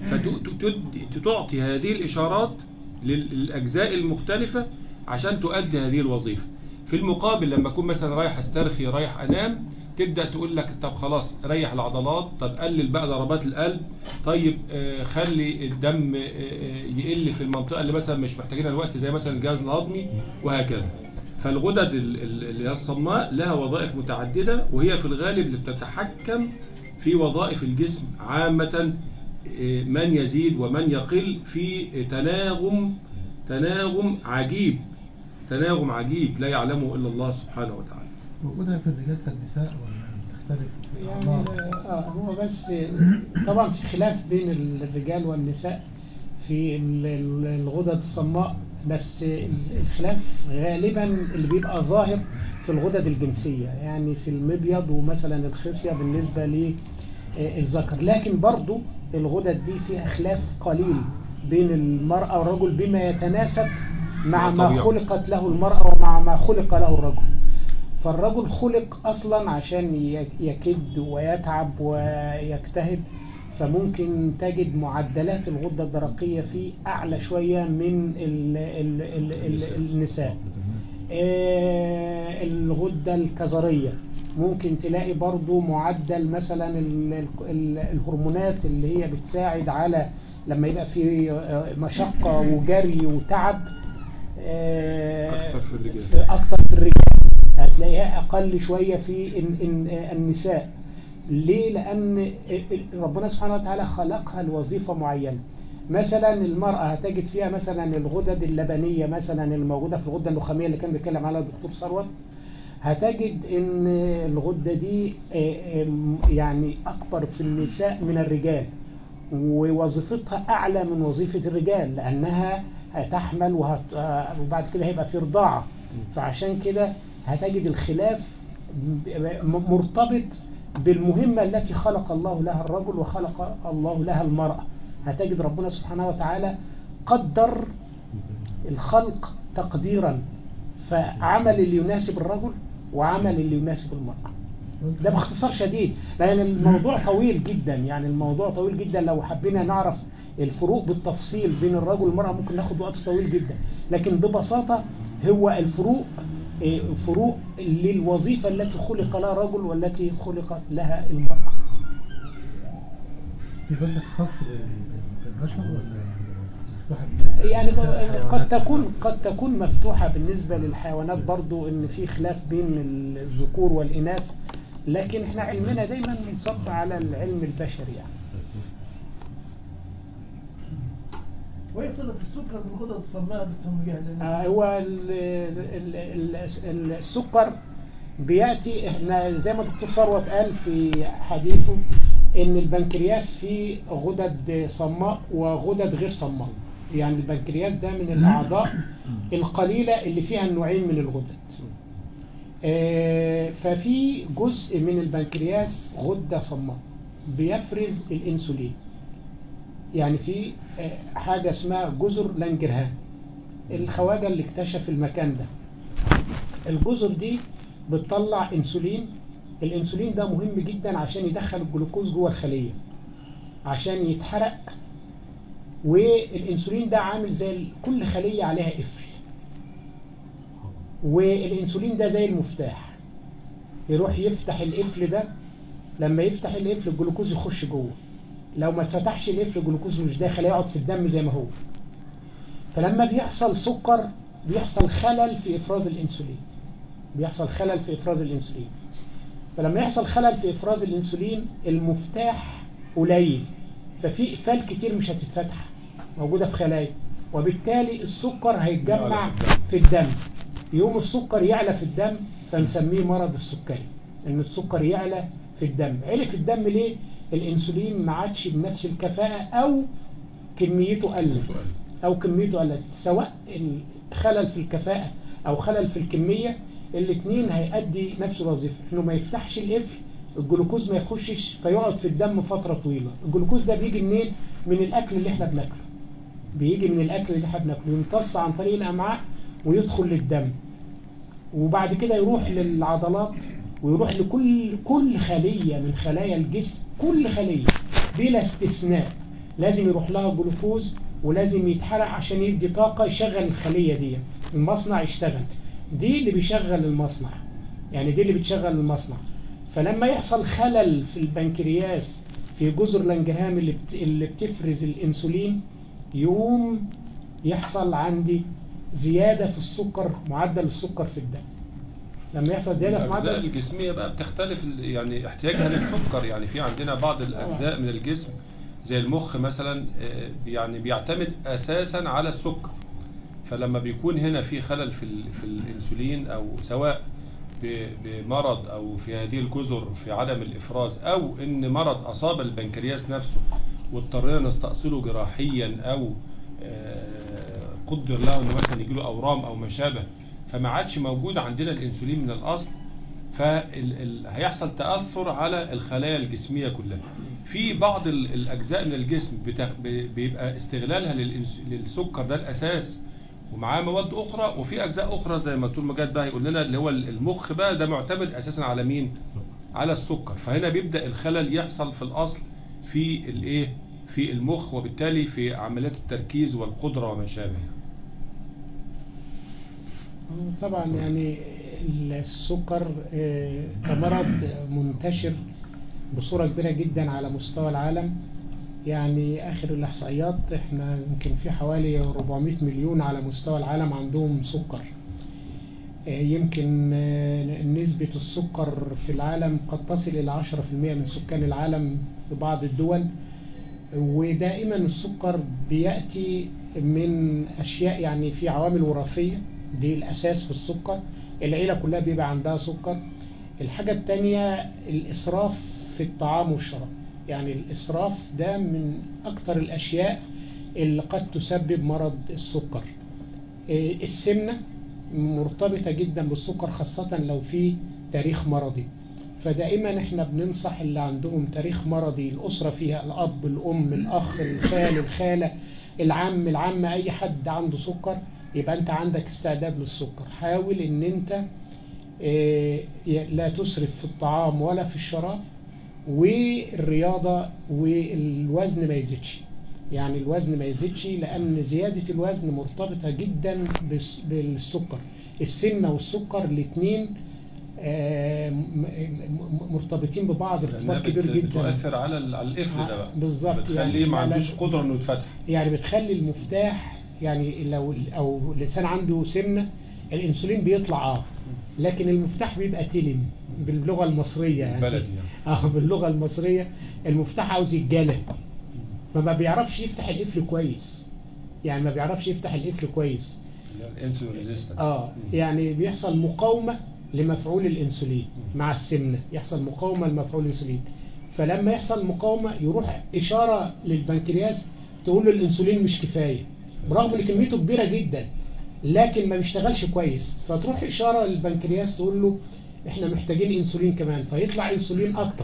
فتعطي هذه الاشارات لل- للاجزاء المختلفة عشان تؤدي هذه الوظيفة في المقابل لما اكون مثلا رايح استرخي رايح انام تبدأ تقول لك طب خلاص ريح العضلات طب قلل بقى ضربات القلب طيب آه، خلي الدم آه، آه، يقل في المنطقة اللي مثلا مش محتاجينها الوقت زي مثلا الجهاز الهضمي وهكذا فالغدد ال- ال- اللي هي الصماء لها وظائف متعددة وهي في الغالب اللي بتتحكم في وظائف الجسم عامة آه، من يزيد ومن يقل في تناغم تناغم عجيب تناغم عجيب لا يعلمه إلا الله سبحانه وتعالى موجودة في الرجال كالنساء ولا تختلف في يعني الأعمار؟ آه هو بس طبعا في خلاف بين الرجال والنساء في ال- ال- الغدد الصماء بس ال- الخلاف غالبا اللي بيبقى ظاهر في الغدد الجنسية يعني في المبيض ومثلا الخصية بالنسبة للذكر لكن برضو الغدد دي فيها خلاف قليل بين المرأة والرجل بما يتناسب مع مع ما طبيعته. خلقت له المرأة ومع ما خلق له الرجل فالرجل خلق اصلا عشان ي- يكد ويتعب ويجتهد فممكن تجد معدلات الغدة الدرقية فيه اعلى شوية من ال ال ال ال النساء آه، الغدة الكظرية ممكن تلاقي برضو معدل مثلا ال- ال- ال- الهرمونات اللي هي بتساعد على لما يبقى في آه، مشقة وجري وتعب آه، أكثر في الرجال. في- أكثر في الرجال هتلاقيها أقل شوية في ال- ال- النساء ليه؟ لأن ربنا سبحانه وتعالى خلقها لوظيفة معينة مثلا المرأة هتجد فيها مثلا الغدد اللبنية مثلا الموجودة في الغدة النخامية اللي كان بيتكلم عليها الدكتور ثروت هتجد ان الغدة دي آه، آم، يعني اكبر في النساء من الرجال ووظيفتها اعلى من وظيفة الرجال لانها هتحمل وهت... آه، وبعد كده هيبقى في رضاعة فعشان كده هتجد الخلاف م- مرتبط بالمهمة التي خلق الله لها الرجل وخلق الله لها المرأة هتجد ربنا سبحانه وتعالى قدر الخلق تقديرا فعمل اللي يناسب الرجل وعمل اللي يناسب المرأة ده باختصار شديد لأن الموضوع طويل جدا يعني الموضوع طويل جدا لو حبينا نعرف الفروق بالتفصيل بين الرجل والمرأة ممكن ناخد وقت طويل جدا لكن ببساطة هو الفروق إيه، فروق للوظيفة التي خلق لها الرجل والتي خلقت لها المرأة في بالك خاص بال- بالبشر ولا مفتوحة بالنسبة يعني للحيوانات؟ قد تكون قد تكون مفتوحة بالنسبة للحيوانات برضو ان في خلاف بين الذكور والإناث لكن احنا علمنا دايما منصب على العلم البشري يعني وايه صلة السكر بالغدد الصماء دكتور مجاهد؟ آه، هو ال- ال- ال- ال- السكر بيأتي احنا زي ما الدكتور ثروت قال في حديثه ان البنكرياس فيه غدد صماء وغدد غير صماء يعني البنكرياس ده من الاعضاء القليلة اللي فيها النوعين من الغدد آه، ففي جزء من البنكرياس غدة صماء بيفرز الانسولين يعني في آه، حاجة اسمها جزر لانجرهان الخواجة اللي اكتشف المكان ده الجزر دي بتطلع انسولين الانسولين ده مهم جدا عشان يدخل الجلوكوز جوه الخلية عشان يتحرق والانسولين ده عامل زي ال- كل خلية عليها قفل والانسولين ده زي المفتاح يروح يفتح القفل ده لما يفتح القفل الجلوكوز يخش جوه لو ما اتفتحش القفل الجلوكوز مش داخل يقعد في الدم زي ما هو فلما بيحصل سكر بيحصل خلل في افراز الانسولين بيحصل خلل في افراز الانسولين فلما يحصل خلل في افراز الانسولين المفتاح قليل ففي اقفال كتير مش هتتفتح موجودة في خلايا وبالتالي السكر هيتجمع في الدم يوم السكر يعلى في الدم فنسميه مرض السكري ان السكر يعلى في الدم عالي في الدم ليه الانسولين ما عادش بنفس الكفاءة او كميته قلت او كميته قلت سواء الخلل في الكفاءة او خلل في الكمية الاثنين هيأدي نفس الوظيفة انه ما يفتحش القفل الجلوكوز ما يخشش فيقعد في الدم فترة طويلة الجلوكوز ده بيجي منين من الاكل اللي احنا بناكله بيجي من الاكل اللي احنا بناكله يمتص عن طريق الامعاء ويدخل للدم وبعد كده يروح للعضلات ويروح لكل كل خلية من خلايا الجسم كل خلية بلا استثناء لازم يروح لها جلوكوز ولازم يتحرق عشان يدي طاقة يشغل الخلية دي المصنع يشتغل دي اللي بيشغل المصنع يعني دي اللي بتشغل المصنع فلما يحصل خلل في البنكرياس في جزر لانجرهام اللي بت... اللي بتفرز الانسولين يوم يحصل عندي زيادة في السكر معدل السكر في الدم لما يحصل زيادة في الأجزاء معدل الجسمية بقى بتختلف ال- يعني احتياجها للسكر يعني في عندنا بعض الأجزاء من الجسم زي المخ مثلا آه، يعني بيعتمد أساسا على السكر فلما بيكون هنا في خلل في ال- في الانسولين او سواء ب- بمرض او في هذه الجزر في عدم الافراز او ان مرض اصاب البنكرياس نفسه واضطرينا نستأصله جراحيا او آه، قدر له انه مثلا يجيله اورام او ما شابه فما عادش موجود عندنا الانسولين من الاصل فهيحصل تأثر على الخلايا الجسمية كلها في بعض ال- الأجزاء من الجسم بتا- ب- بيبقى استغلالها للإنس- للسكر ده الأساس ومعاه مواد أخرى وفي أجزاء أخرى زي ما طول ما جت بقى يقول لنا اللي هو المخ بقى ده معتمد أساسا على مين؟ على السكر فهنا بيبدأ الخلل يحصل في الأصل في الإيه؟ في المخ وبالتالي في عمليات التركيز والقدرة وما شابه طبعا يعني السكر آه، كمرض منتشر بصورة كبيرة جدا على مستوى العالم يعني آخر الإحصائيات احنا يمكن في حوالي 400 مليون على مستوى العالم عندهم سكر آه، يمكن آه، نسبة السكر في العالم قد تصل إلى 10% من سكان العالم في بعض الدول ودائما السكر بيأتي من أشياء يعني في عوامل وراثية دي الأساس في السكر العيلة كلها بيبقى عندها سكر الحاجة التانية الإسراف في الطعام والشراب يعني الإسراف ده من أكتر الأشياء اللي قد تسبب مرض السكر إيه، السمنة مرتبطة جدا بالسكر خاصة لو في تاريخ مرضي فدائما احنا بننصح اللي عندهم تاريخ مرضي الأسرة فيها الأب الأم الأخ الخال الخالة العم العمة أي حد عنده سكر يبقى أنت عندك استعداد للسكر حاول إن أنت آه، لا تسرف في الطعام ولا في الشراب والرياضة والوزن ما يزيدش يعني الوزن ما يزيدش لأن زيادة الوزن مرتبطة جدا بس- بالسكر السمنة والسكر الاثنين آه، م- م- مرتبطين ببعض لأنها ارتباط كبير بت- جدا بتؤثر على ال- على القفل ده بقى بالظبط، بتخليه يعني ما لا- عندوش لا- قدرة انه يتفتح يعني بتخلي المفتاح يعني لو او الانسان عنده سمنه الانسولين بيطلع اه لكن المفتاح بيبقى تلم باللغه المصريه يعني بلدي يعني. اه باللغه المصريه المفتاح عاوز يتجلى فما بيعرفش يفتح القفل كويس يعني ما بيعرفش يفتح القفل كويس الانسولين ريزيستنس اه يعني بيحصل مقاومة لمفعول الانسولين مع السمنة يحصل مقاومة لمفعول الانسولين فلما يحصل مقاومة يروح اشارة للبنكرياس تقول له الانسولين مش كفاية برغم ان كميته كبيرة جدا لكن ما بيشتغلش كويس فتروح اشارة للبنكرياس تقول له احنا محتاجين انسولين كمان فيطلع انسولين اكتر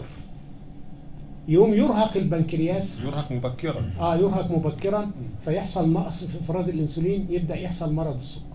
يوم يرهق البنكرياس يرهق مبكرا اه يرهق مبكرا فيحصل نقص في افراز الانسولين يبدا يحصل مرض السكر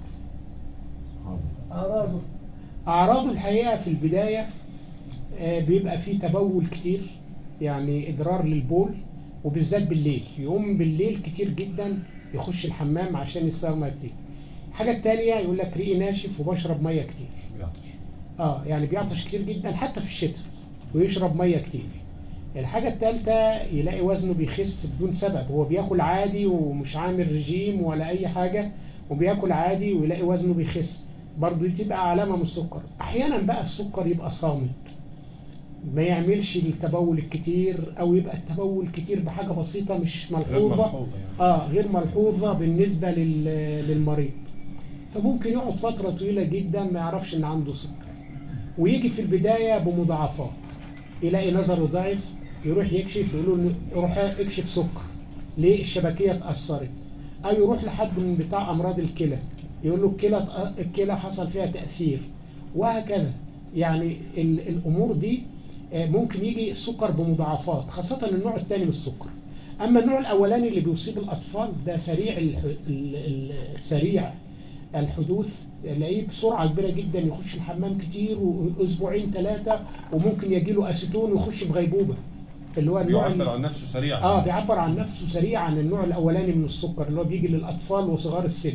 أعراضه اعراضه الحقيقه في البدايه آه، بيبقى فيه تبول كتير يعني ادرار للبول وبالذات بالليل يقوم بالليل كتير جدا يخش الحمام عشان يستغمى كتير الحاجه التانية يقول لك ريقي ناشف وبشرب ميه كتير بيعطش اه يعني بيعطش كتير جدا حتى في الشتاء ويشرب ميه كتير الحاجة التالتة يلاقي وزنه بيخس بدون سبب هو بياكل عادي ومش عامل رجيم ولا اي حاجة وبياكل عادي ويلاقي وزنه بيخس برضه دي تبقى علامة من السكر احيانا بقى السكر يبقى صامت ما يعملش التبول الكتير او يبقى التبول كتير بحاجة بسيطة مش ملحوظة ملحوظة يعني. اه غير ملحوظة بالنسبة لل- للمريض فممكن يقعد فترة طويلة جدا ما يعرفش ان عنده سكر ويجي في البداية بمضاعفات يلاقي نظره ضعف يروح يكشف يقولوا له روح اكشف سكر ليه الشبكية اتأثرت او يروح لحد من بتاع امراض الكلى يقول له الكلى الكلى حصل فيها تأثير وهكذا يعني ال- الامور دي آه، ممكن يجي السكر بمضاعفات خاصة النوع الثاني من السكر اما النوع الاولاني اللي بيصيب الاطفال ده سريع الح- ال- ال- سريع الحدوث تلاقيه بسرعة كبيرة جدا يخش الحمام كتير واسبوعين ثلاثة وممكن يجي له اسيتون ويخش بغيبوبة اللي هو النوع بيعبر ال- عن نفسه سريعا اه بيعبر عن نفسه سريع عن النوع الاولاني من السكر اللي هو بيجي للاطفال وصغار السن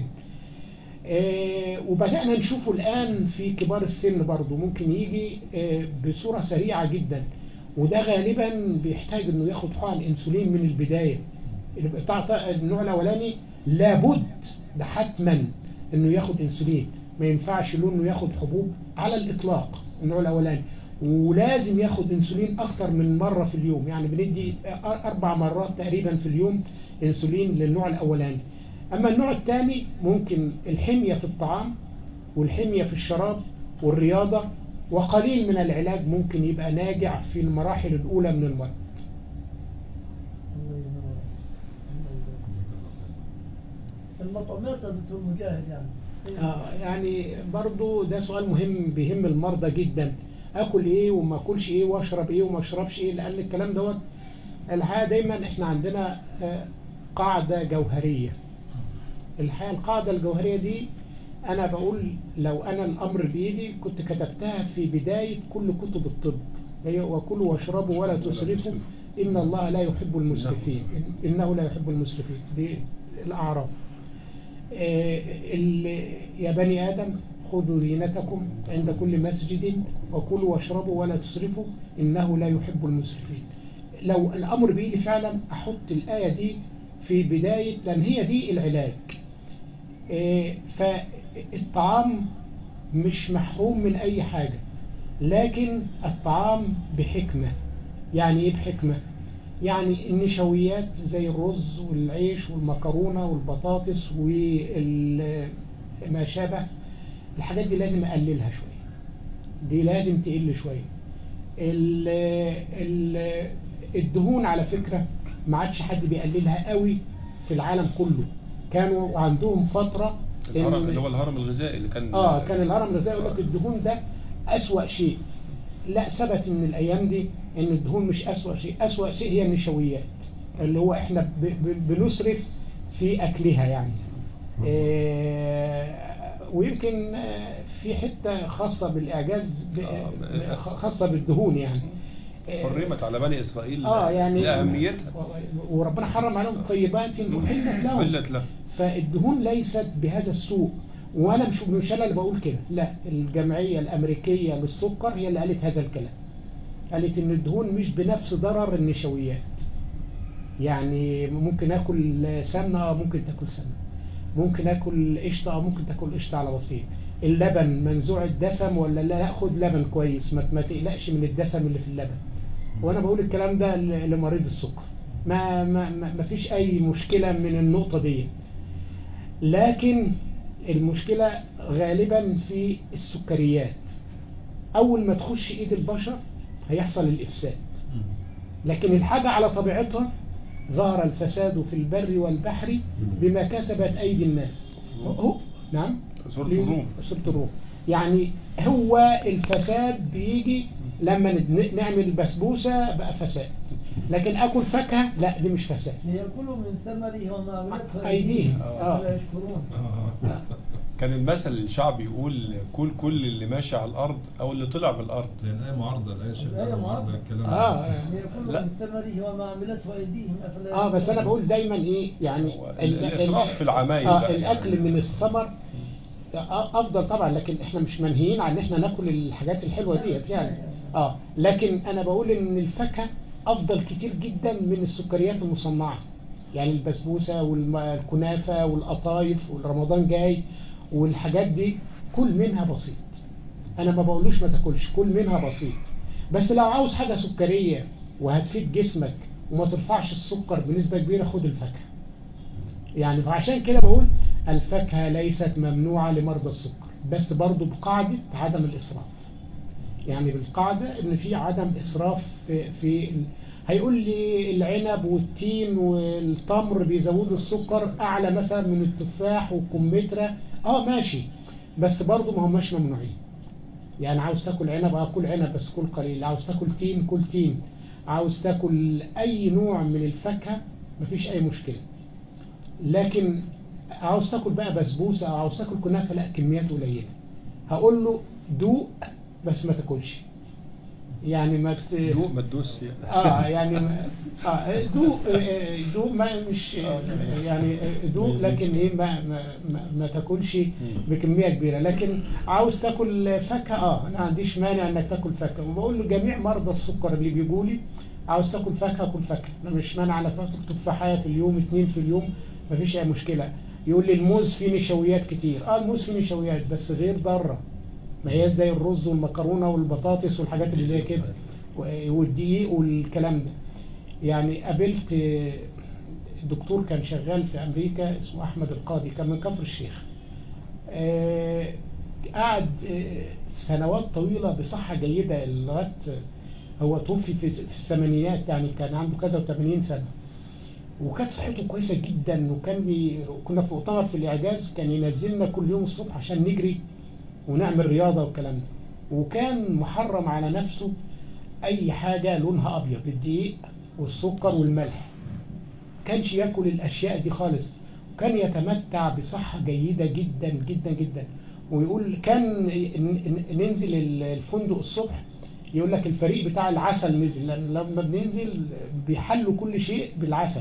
آه وبدأنا نشوفه الآن في كبار السن برضه ممكن يجي آه بصورة سريعة جدا وده غالبا بيحتاج انه ياخد حقن انسولين من البداية اللي بتاع النوع الاولاني لابد ده حتما انه ياخد انسولين ما ينفعش له انه ياخد حبوب على الاطلاق النوع الاولاني ولازم ياخد انسولين اكتر من مرة في اليوم يعني بندي اربع مرات تقريبا في اليوم انسولين للنوع الاولاني اما النوع الثاني ممكن الحمية في الطعام والحمية في الشراب والرياضة وقليل من العلاج ممكن يبقى ناجع في المراحل الاولى من المرض الله ينور. الله يبارك. المطعومات يا دكتور مجاهد يعني آه يعني برضو ده سؤال مهم بيهم المرضى جدا اكل ايه وما اكلش ايه واشرب ايه وما اشربش ايه لان الكلام دوت الحقيقه دايما احنا عندنا آه، قاعده جوهريه الحقيقه القاعده الجوهريه دي انا بقول لو انا الامر بايدي كنت كتبتها في بدايه كل كتب الطب هي وكلوا واشربوا ولا تسرفوا ان الله لا يحب المسرفين انه لا يحب المسرفين دي الاعراف آه، ال- يا بني آدم خذوا زينتكم عند كل مسجد وكلوا واشربوا ولا تسرفوا إنه لا يحب المسرفين لو الأمر بإيدي فعلا أحط الآية دي في بداية لأن هي دي العلاج آه، فالطعام مش محروم من أي حاجة لكن الطعام بحكمة يعني إيه بحكمة؟ يعني النشويات زي الرز والعيش والمكرونة والبطاطس وما شابه الحاجات دي لازم أقللها شوية دي لازم تقل شوية ال ال الدهون على فكرة ما عادش حد بيقللها قوي في العالم كله كانوا عندهم فترة الهرم إن- اللي هو الهرم الغذائي اللي كان اه كان الهرم الغذائي يقول لك الدهون ده أسوأ شيء لا ثبت ان الايام دي ان الدهون مش أسوأ شيء أسوأ شيء هي النشويات اللي هو احنا ب- ب- بنسرف في اكلها يعني آه، ويمكن آه، في حتة خاصة بالاعجاز ب- آه. خاصة بالدهون يعني آه، حرمت على بني إسرائيل اه يعني لأهميتها وربنا حرم عليهم طيبات احلت لهم قلت له فالدهون ليست بهذا السوء وانا مش مش انا اللي بقول كده لا الجمعيه الامريكيه للسكر هي اللي قالت هذا الكلام قالت ان الدهون مش بنفس ضرر النشويات يعني ممكن اكل سمنه اه ممكن تاكل سمنه ممكن اكل قشطه اه ممكن تاكل قشطه على بسيط اللبن منزوع الدسم ولا لا لا خد لبن كويس ما ما تقلقش من الدسم اللي في اللبن وانا بقول الكلام ده ل- لمريض السكر ما ما ما ما فيش اي مشكله من النقطه دي لكن المشكلة غالبا في السكريات أول ما تخش إيد البشر هيحصل الإفساد لكن الحاجة على طبيعتها ظهر الفساد في البر والبحر بما كسبت أيدي الناس هو نعم سورة ليه؟ الروم. سورة الروم يعني هو الفساد بيجي لما ند- نعمل بسبوسة بقى فساد لكن أكل فاكهة لا دي مش فساد ليأكلوا من ثمره وما عملته أيديهم. آه. ولا يشكرون كان المثل الشعبي يقول كل كل اللي ماشي على الأرض أو اللي طلع بالأرض لأن الآية معارضة الآية شغالة الآية معارضة معارضة. الكلام آه ليأكلوا لا. من ثمره وما عملته أيديهم أفلا اه بس انا يشكرون؟ بقول دايما ايه يعني هو ال- الإسراف ال- في العمايل اه بقى. الاكل من الثمر آه، افضل طبعا لكن احنا مش منهيين عن ان احنا ناكل الحاجات الحلوه ديت يعني اه لكن انا بقول ان الفاكهه افضل كتير جدا من السكريات المصنعه يعني البسبوسه والكنافه والقطايف والرمضان جاي والحاجات دي كل منها بسيط انا ما بقولوش ما تاكلش كل منها بسيط بس لو عاوز حاجه سكريه وهتفيد جسمك وما ترفعش السكر بنسبه كبيره خد الفاكهه يعني فعشان كده بقول الفاكهة ليست ممنوعة لمرضى السكر بس برضو بقاعدة عدم الإسراف يعني بالقاعدة ان في عدم إسراف في, في ال- هيقول لي العنب والتين والتمر بيزودوا السكر أعلى مثلا من التفاح والكمثرى اه ماشي بس برضو ما هماش ممنوعين يعني عاوز تاكل عنب اه كل عنب بس كل قليل عاوز تاكل تين كل تين عاوز تاكل أي نوع من الفاكهة مفيش أي مشكلة لكن عاوز تاكل بقى بسبوسه او عاوز تاكل كنافه لا كميات قليله هقول له دوق بس ما تاكلش يعني ما ت... دوق ما تدوس اه يعني ما- اه دوق آه، دوق ما مش يعني دوق لكن ايه ما ما, ما, ما تاكلش بكميه كبيره لكن عاوز تاكل فاكهه اه انا ما عنديش مانع انك تاكل فاكهه وبقول لجميع مرضى السكر اللي بيجوا لي عاوز تاكل فاكهه كل فاكهه انا مش مانع على فاكهه تفاحيه في اليوم اتنين في اليوم مفيش اي مشكله يقول لي الموز فيه نشويات كتير اه الموز فيه نشويات بس غير ضاره ما هي زي الرز والمكرونه والبطاطس والحاجات اللي زي كده و- والدقيق والكلام ده يعني قابلت آه، دكتور كان شغال في امريكا اسمه احمد القاضي كان من كفر الشيخ آه، قعد آه، سنوات طويلة بصحة جيدة لغاية هو توفي في في الثمانينات يعني كان عنده كذا و80 سنة وكانت صحته كويسة جدا وكان بي... كنا في مؤتمر في الإعجاز كان ينزلنا كل يوم الصبح عشان نجري ونعمل رياضة والكلام ده وكان محرم على نفسه أي حاجة لونها أبيض الدقيق والسكر والملح كانش ياكل الأشياء دي خالص وكان يتمتع بصحة جيدة جدا جدا جدا ويقول كان ن- ن- ننزل ال- الفندق الصبح يقول لك الفريق بتاع العسل نزل لأن لما بننزل بيحلوا كل شيء بالعسل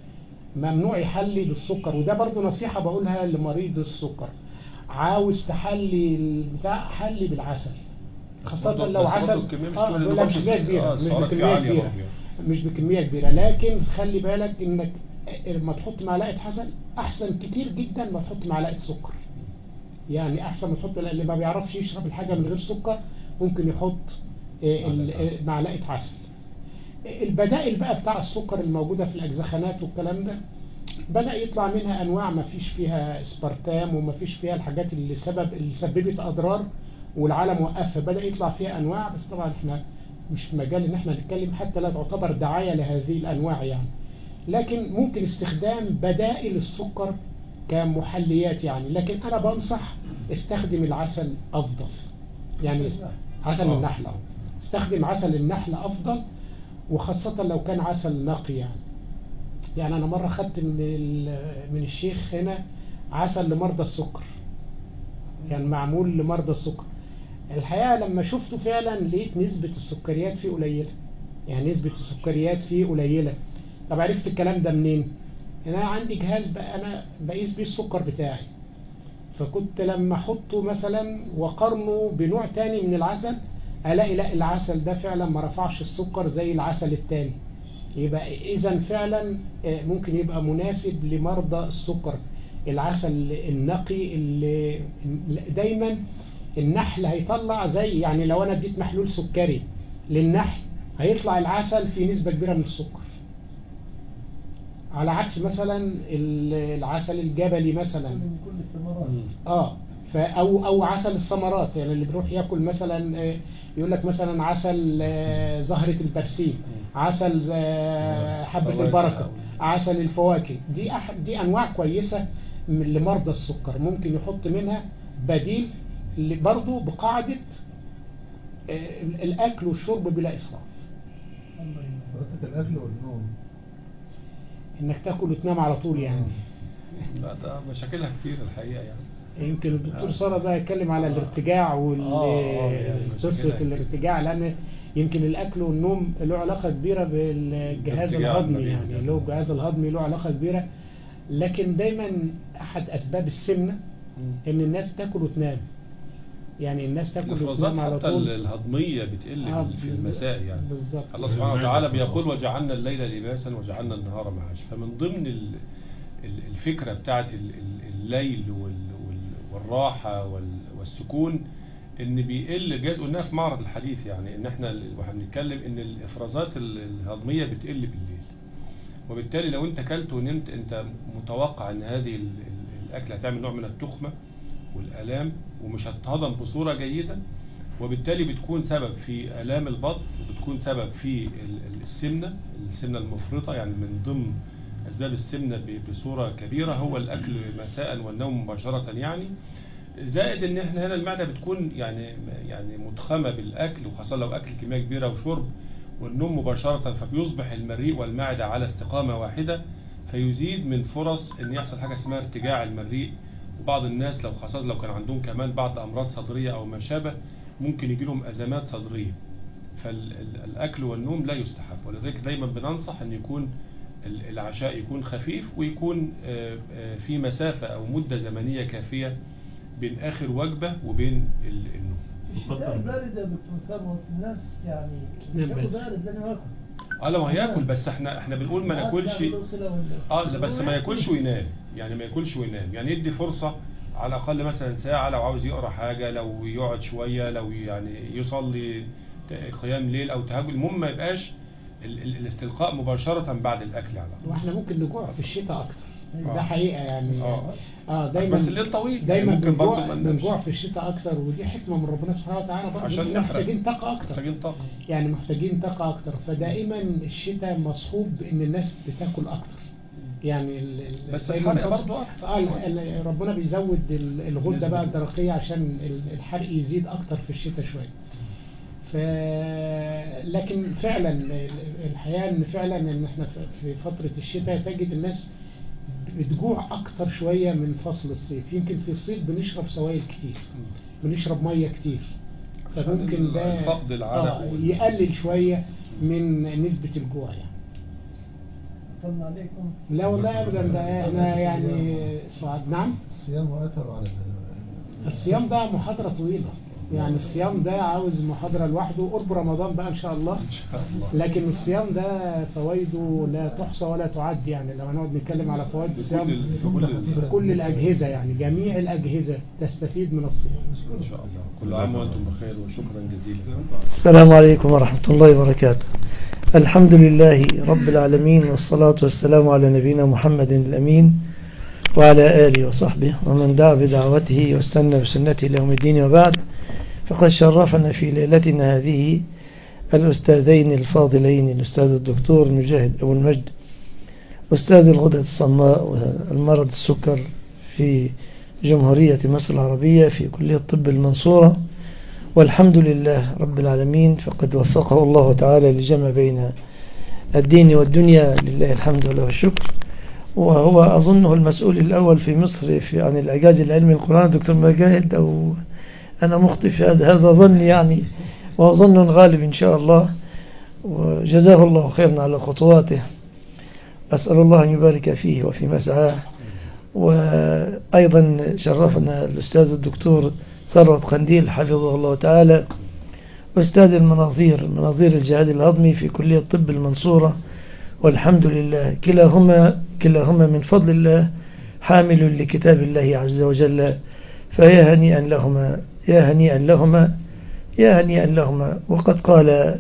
ممنوع يحلي بالسكر وده برضو نصيحة بقولها لمريض السكر عاوز تحلي البتاع حلي بالعسل خاصة برضو- لو بس عسل برضو الكمية مش آه كبيرة، بقول لك مش برضو- كمية كبيرة آه، مش السعرات فيه بكمية عالية كبيرة برضو. مش بكمية كبيرة لكن خلي بالك انك لما تحط معلقة عسل احسن كتير جدا ما تحط معلقة سكر يعني احسن ما تحط اللي ما بيعرفش يشرب الحاجة من غير سكر ممكن يحط آه، ال- آه، معلقة عسل البدائل بقى بتاع السكر الموجودة في الأجزخانات والكلام ده بدأ يطلع منها أنواع ما فيش فيها اسبرتام وما فيش فيها الحاجات اللي سبب اللي سببت أضرار والعالم وقفها بدأ يطلع فيها أنواع بس طبعا احنا مش في مجال ان احنا نتكلم حتى لا تعتبر دعاية لهذه الأنواع يعني لكن ممكن استخدام بدائل السكر كمحليات يعني لكن أنا بنصح استخدم العسل أفضل يعني عسل آه. النحل استخدم عسل النحل أفضل وخاصة لو كان عسل نقي يعني يعني أنا مرة خدت من, ال- من الشيخ هنا عسل لمرضى السكر كان معمول لمرضى السكر الحقيقة لما شفته فعلا لقيت نسبة السكريات فيه قليلة يعني نسبة السكريات فيه قليلة طب عرفت الكلام ده منين أنا عندي جهاز بقى أنا بقيس بيه السكر بتاعي فكنت لما احطه مثلا وقارنه بنوع تاني من العسل الاقي لا العسل ده فعلا ما رفعش السكر زي العسل التاني يبقى اذا فعلا آه، ممكن يبقى مناسب لمرضى السكر العسل النقي اللي دايما النحل هيطلع زي يعني لو انا اديت محلول سكري للنحل هيطلع العسل في نسبة كبيرة من السكر على عكس مثلا ال- العسل الجبلي مثلا من كل الثمرات اه ف او او عسل الثمرات يعني اللي بيروح ياكل مثلا آه، يقول لك مثلا عسل آه، زهرة البرسيم عسل آه، حبة فواكه البركة أو- عسل الفواكه دي أح دي انواع كويسة من لمرضى السكر ممكن يحط منها بديل اللي برضه بقاعدة آه، الاكل والشرب بلا اسراف الله ينور. حضرتك الأكل والنوم انك تاكل وتنام على طول يعني لا ده مشاكلها كتير الحقيقة يعني يمكن الدكتور آه. سارة بقى يتكلم على آه. الارتجاع آه، آه، يعني وقصة مشكلة. الارتجاع لأن يمكن الأكل والنوم له علاقة كبيرة بالجهاز الارتجاع الهضمي المريء يعني يعني. له الجهاز الهضمي له علاقة كبيرة لكن دايما أحد أسباب السمنة إن الناس تاكل وتنام يعني الناس تاكل الافرازات وتنام على حتى طول الهضمية بتقل آه، في المساء يعني بالظبط الله سبحانه وتعالى بيقول وجعلنا الليل لباسا وجعلنا النهار معاشا فمن ضمن ال- ال- الفكرة بتاعت ال- ال- الليل وال- وال- والراحة وال- والسكون ان بيقل جاز قلناها في معرض الحديث يعني ان احنا ال- واحنا بنتكلم ان الافرازات ال- الهضمية بتقل بالليل وبالتالي لو انت كلت ونمت انت متوقع ان هذه ال- ال- الاكل هتعمل نوع من التخمة والالام ومش هتهضم بصورة جيدة وبالتالي بتكون سبب في آلام البطن وبتكون سبب في ال- ال- السمنة السمنة المفرطة يعني من ضمن أسباب السمنة ب- بصورة كبيرة هو الأكل مساء والنوم مباشرة يعني زائد ان احنا هنا المعدة بتكون يعني يعني متخمة بالأكل وخاصة لو أكل كمية كبيرة وشرب والنوم مباشرة فبيصبح المريء والمعدة على استقامة واحدة فيزيد من فرص ان يحصل حاجة اسمها ارتجاع المريء وبعض الناس لو خاصة لو كان عندهم كمان بعض أمراض صدرية أو ما شابه ممكن يجي لهم أزمات صدرية فالأكل والنوم لا يستحب ولذلك دايما بننصح أن يكون ال- العشاء يكون خفيف ويكون آه، آه، في مسافة أو مدة زمنية كافية بين آخر وجبة وبين ال- النوم الشتاء البارد يا دكتور ثروت الناس يعني نعم ياكل بارد. بارد لازم ياكل اه لما هياكل بس احنا احنا بنقول ما ناكلش اه لا بس ما ياكلش وينام يعني ما ياكلش وينام يعني يدي فرصة على الأقل مثلا ساعة لو عاوز يقرأ حاجة لو يقعد شوية لو يعني يصلي ت- قيام ليل أو تهجد المهم ما يبقاش ال- ال- الاستلقاء مباشرة بعد الأكل على طول واحنا ممكن نجوع في الشتاء أكتر آه. ده حقيقة يعني آه. اه دايما بس الليل طويل دايما يعني ممكن برضه بنجوع ما ننامش. بنجوع في الشتاء اكتر ودي حكمه من ربنا سبحانه وتعالى برضه عشان إحنا نحرق. محتاجين طاقه اكتر محتاجين طاقة يعني محتاجين طاقه اكتر فدائما الشتاء مصحوب بان الناس بتاكل اكتر يعني ال- ال- بس لأن الحرق الفصل- برضه أكتر. آه، ال- ال- ربنا بيزود ال- الغده بقى الدرقيه عشان ال- الحرق يزيد اكتر في الشتاء شويه ف لكن فعلا ال- الحقيقه ان فعلا ان احنا في- في فتره الشتاء تجد الناس بتجوع اكتر شويه من فصل الصيف يمكن في الصيف بنشرب سوائل كتير بنشرب ميه كتير عشان فممكن ده الفقد العرق آه وال- يقلل شويه من نسبه الجوع يعني صلى عليكم لا والله ابدا ده احنا يعني صعد نعم الصيام واثر على ال- الصيام ده محاضرة طويلة يعني الصيام ده عاوز محاضرة لوحده قرب رمضان بقى ان شاء الله ان شاء الله لكن الصيام ده فوائده لا تحصى ولا تعد يعني لو هنقعد نتكلم على فوائد بكل الصيام ال- بكل ال- في كل الأجهزة يعني جميع الأجهزة تستفيد من الصيام ان شاء الله كل عام وانتم بخير وشكرا جزيلا السلام عليكم ورحمة الله وبركاته الحمد لله رب العالمين والصلاة والسلام على نبينا محمد الأمين وعلى آله وصحبه ومن دعا بدعوته واستنى بسنته إلى يوم الدين وبعد فقد شرفنا في ليلتنا هذه الأستاذين الفاضلين الأستاذ الدكتور مجاهد أبو المجد أستاذ الغدة الصماء والمرض السكر في جمهورية مصر العربية في كلية الطب المنصورة والحمد لله رب العالمين فقد وفقه الله تعالى لجمع بين الدين والدنيا لله الحمد وله الشكر وهو أظنه المسؤول الأول في مصر في عن الإعجاز العلمي القرآن دكتور مجاهد أو أنا مخطئ في هذا هذا ظني يعني وهو ظن غالب إن شاء الله وجزاه الله خيرا على خطواته أسأل الله أن يبارك فيه وفي مسعاه وأيضا شرفنا الأستاذ الدكتور ثروت قنديل حفظه الله تعالى أستاذ المناظير مناظير الجهاز الهضمي في كلية طب المنصورة والحمد لله كلاهما كلاهما من فضل الله حامل لكتاب الله عز وجل فيا هنيئا لهما يا هنيئا لهما يا هنيئا لهما وقد قال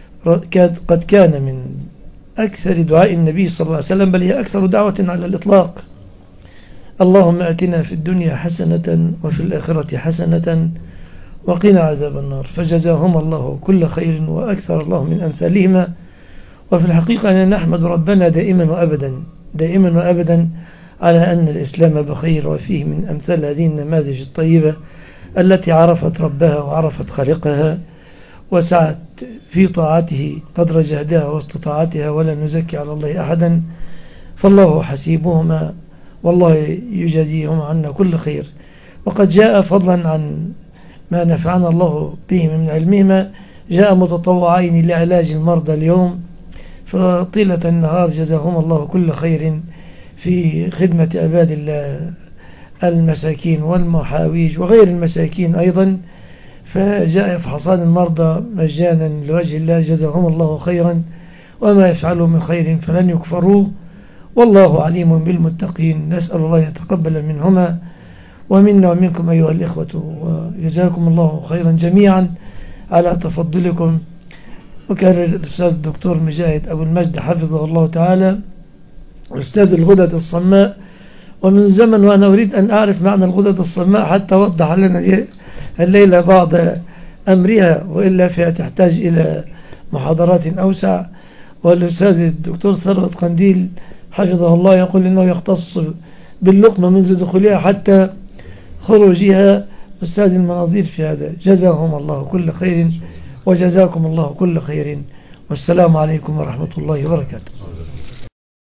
قد كان من أكثر دعاء النبي صلى الله عليه وسلم بل هي أكثر دعوة على الإطلاق اللهم أتنا في الدنيا حسنة وفي الآخرة حسنة وقنا عذاب النار فجزاهما الله كل خير وأكثر الله من أمثالهما وفي الحقيقة أننا نحمد ربنا دائما وأبدا دائما وأبدا على أن الإسلام بخير وفيه من أمثال هذه النماذج الطيبة التي عرفت ربها وعرفت خالقها وسعت في طاعته قدر جهدها واستطاعتها ولا نزكي على الله أحدا فالله حسيبهما والله يجازيهم عنا كل خير وقد جاء فضلا عن ما نفعنا الله به من علمهما جاء متطوعين لعلاج المرضى اليوم فطيلة النهار جزاهم الله كل خير في خدمة عباد الله المساكين والمحاويج وغير المساكين أيضا فجاء يفحصان المرضى مجانا لوجه الله جزاهم الله خيرا وما يفعلوا من خير فلن يكفروه والله عليم بالمتقين نسأل الله يتقبل منهما ومنا ومنكم أيها الإخوة وجزاكم الله خيرا جميعا على تفضلكم وكان الأستاذ الدكتور مجاهد أبو المجد حفظه الله تعالى أستاذ الغدد الصماء ومن زمن وأنا أريد أن أعرف معنى الغدد الصماء حتى وضح لنا الليلة بعض أمرها وإلا فيها تحتاج إلى محاضرات أوسع والأستاذ الدكتور ثروت قنديل حفظه الله يقول إنه يختص باللقمة منذ دخولها حتى خروجها أستاذ المناظير في هذا جزاهم الله كل خير وجزاكم الله كل خير والسلام عليكم ورحمة الله وبركاته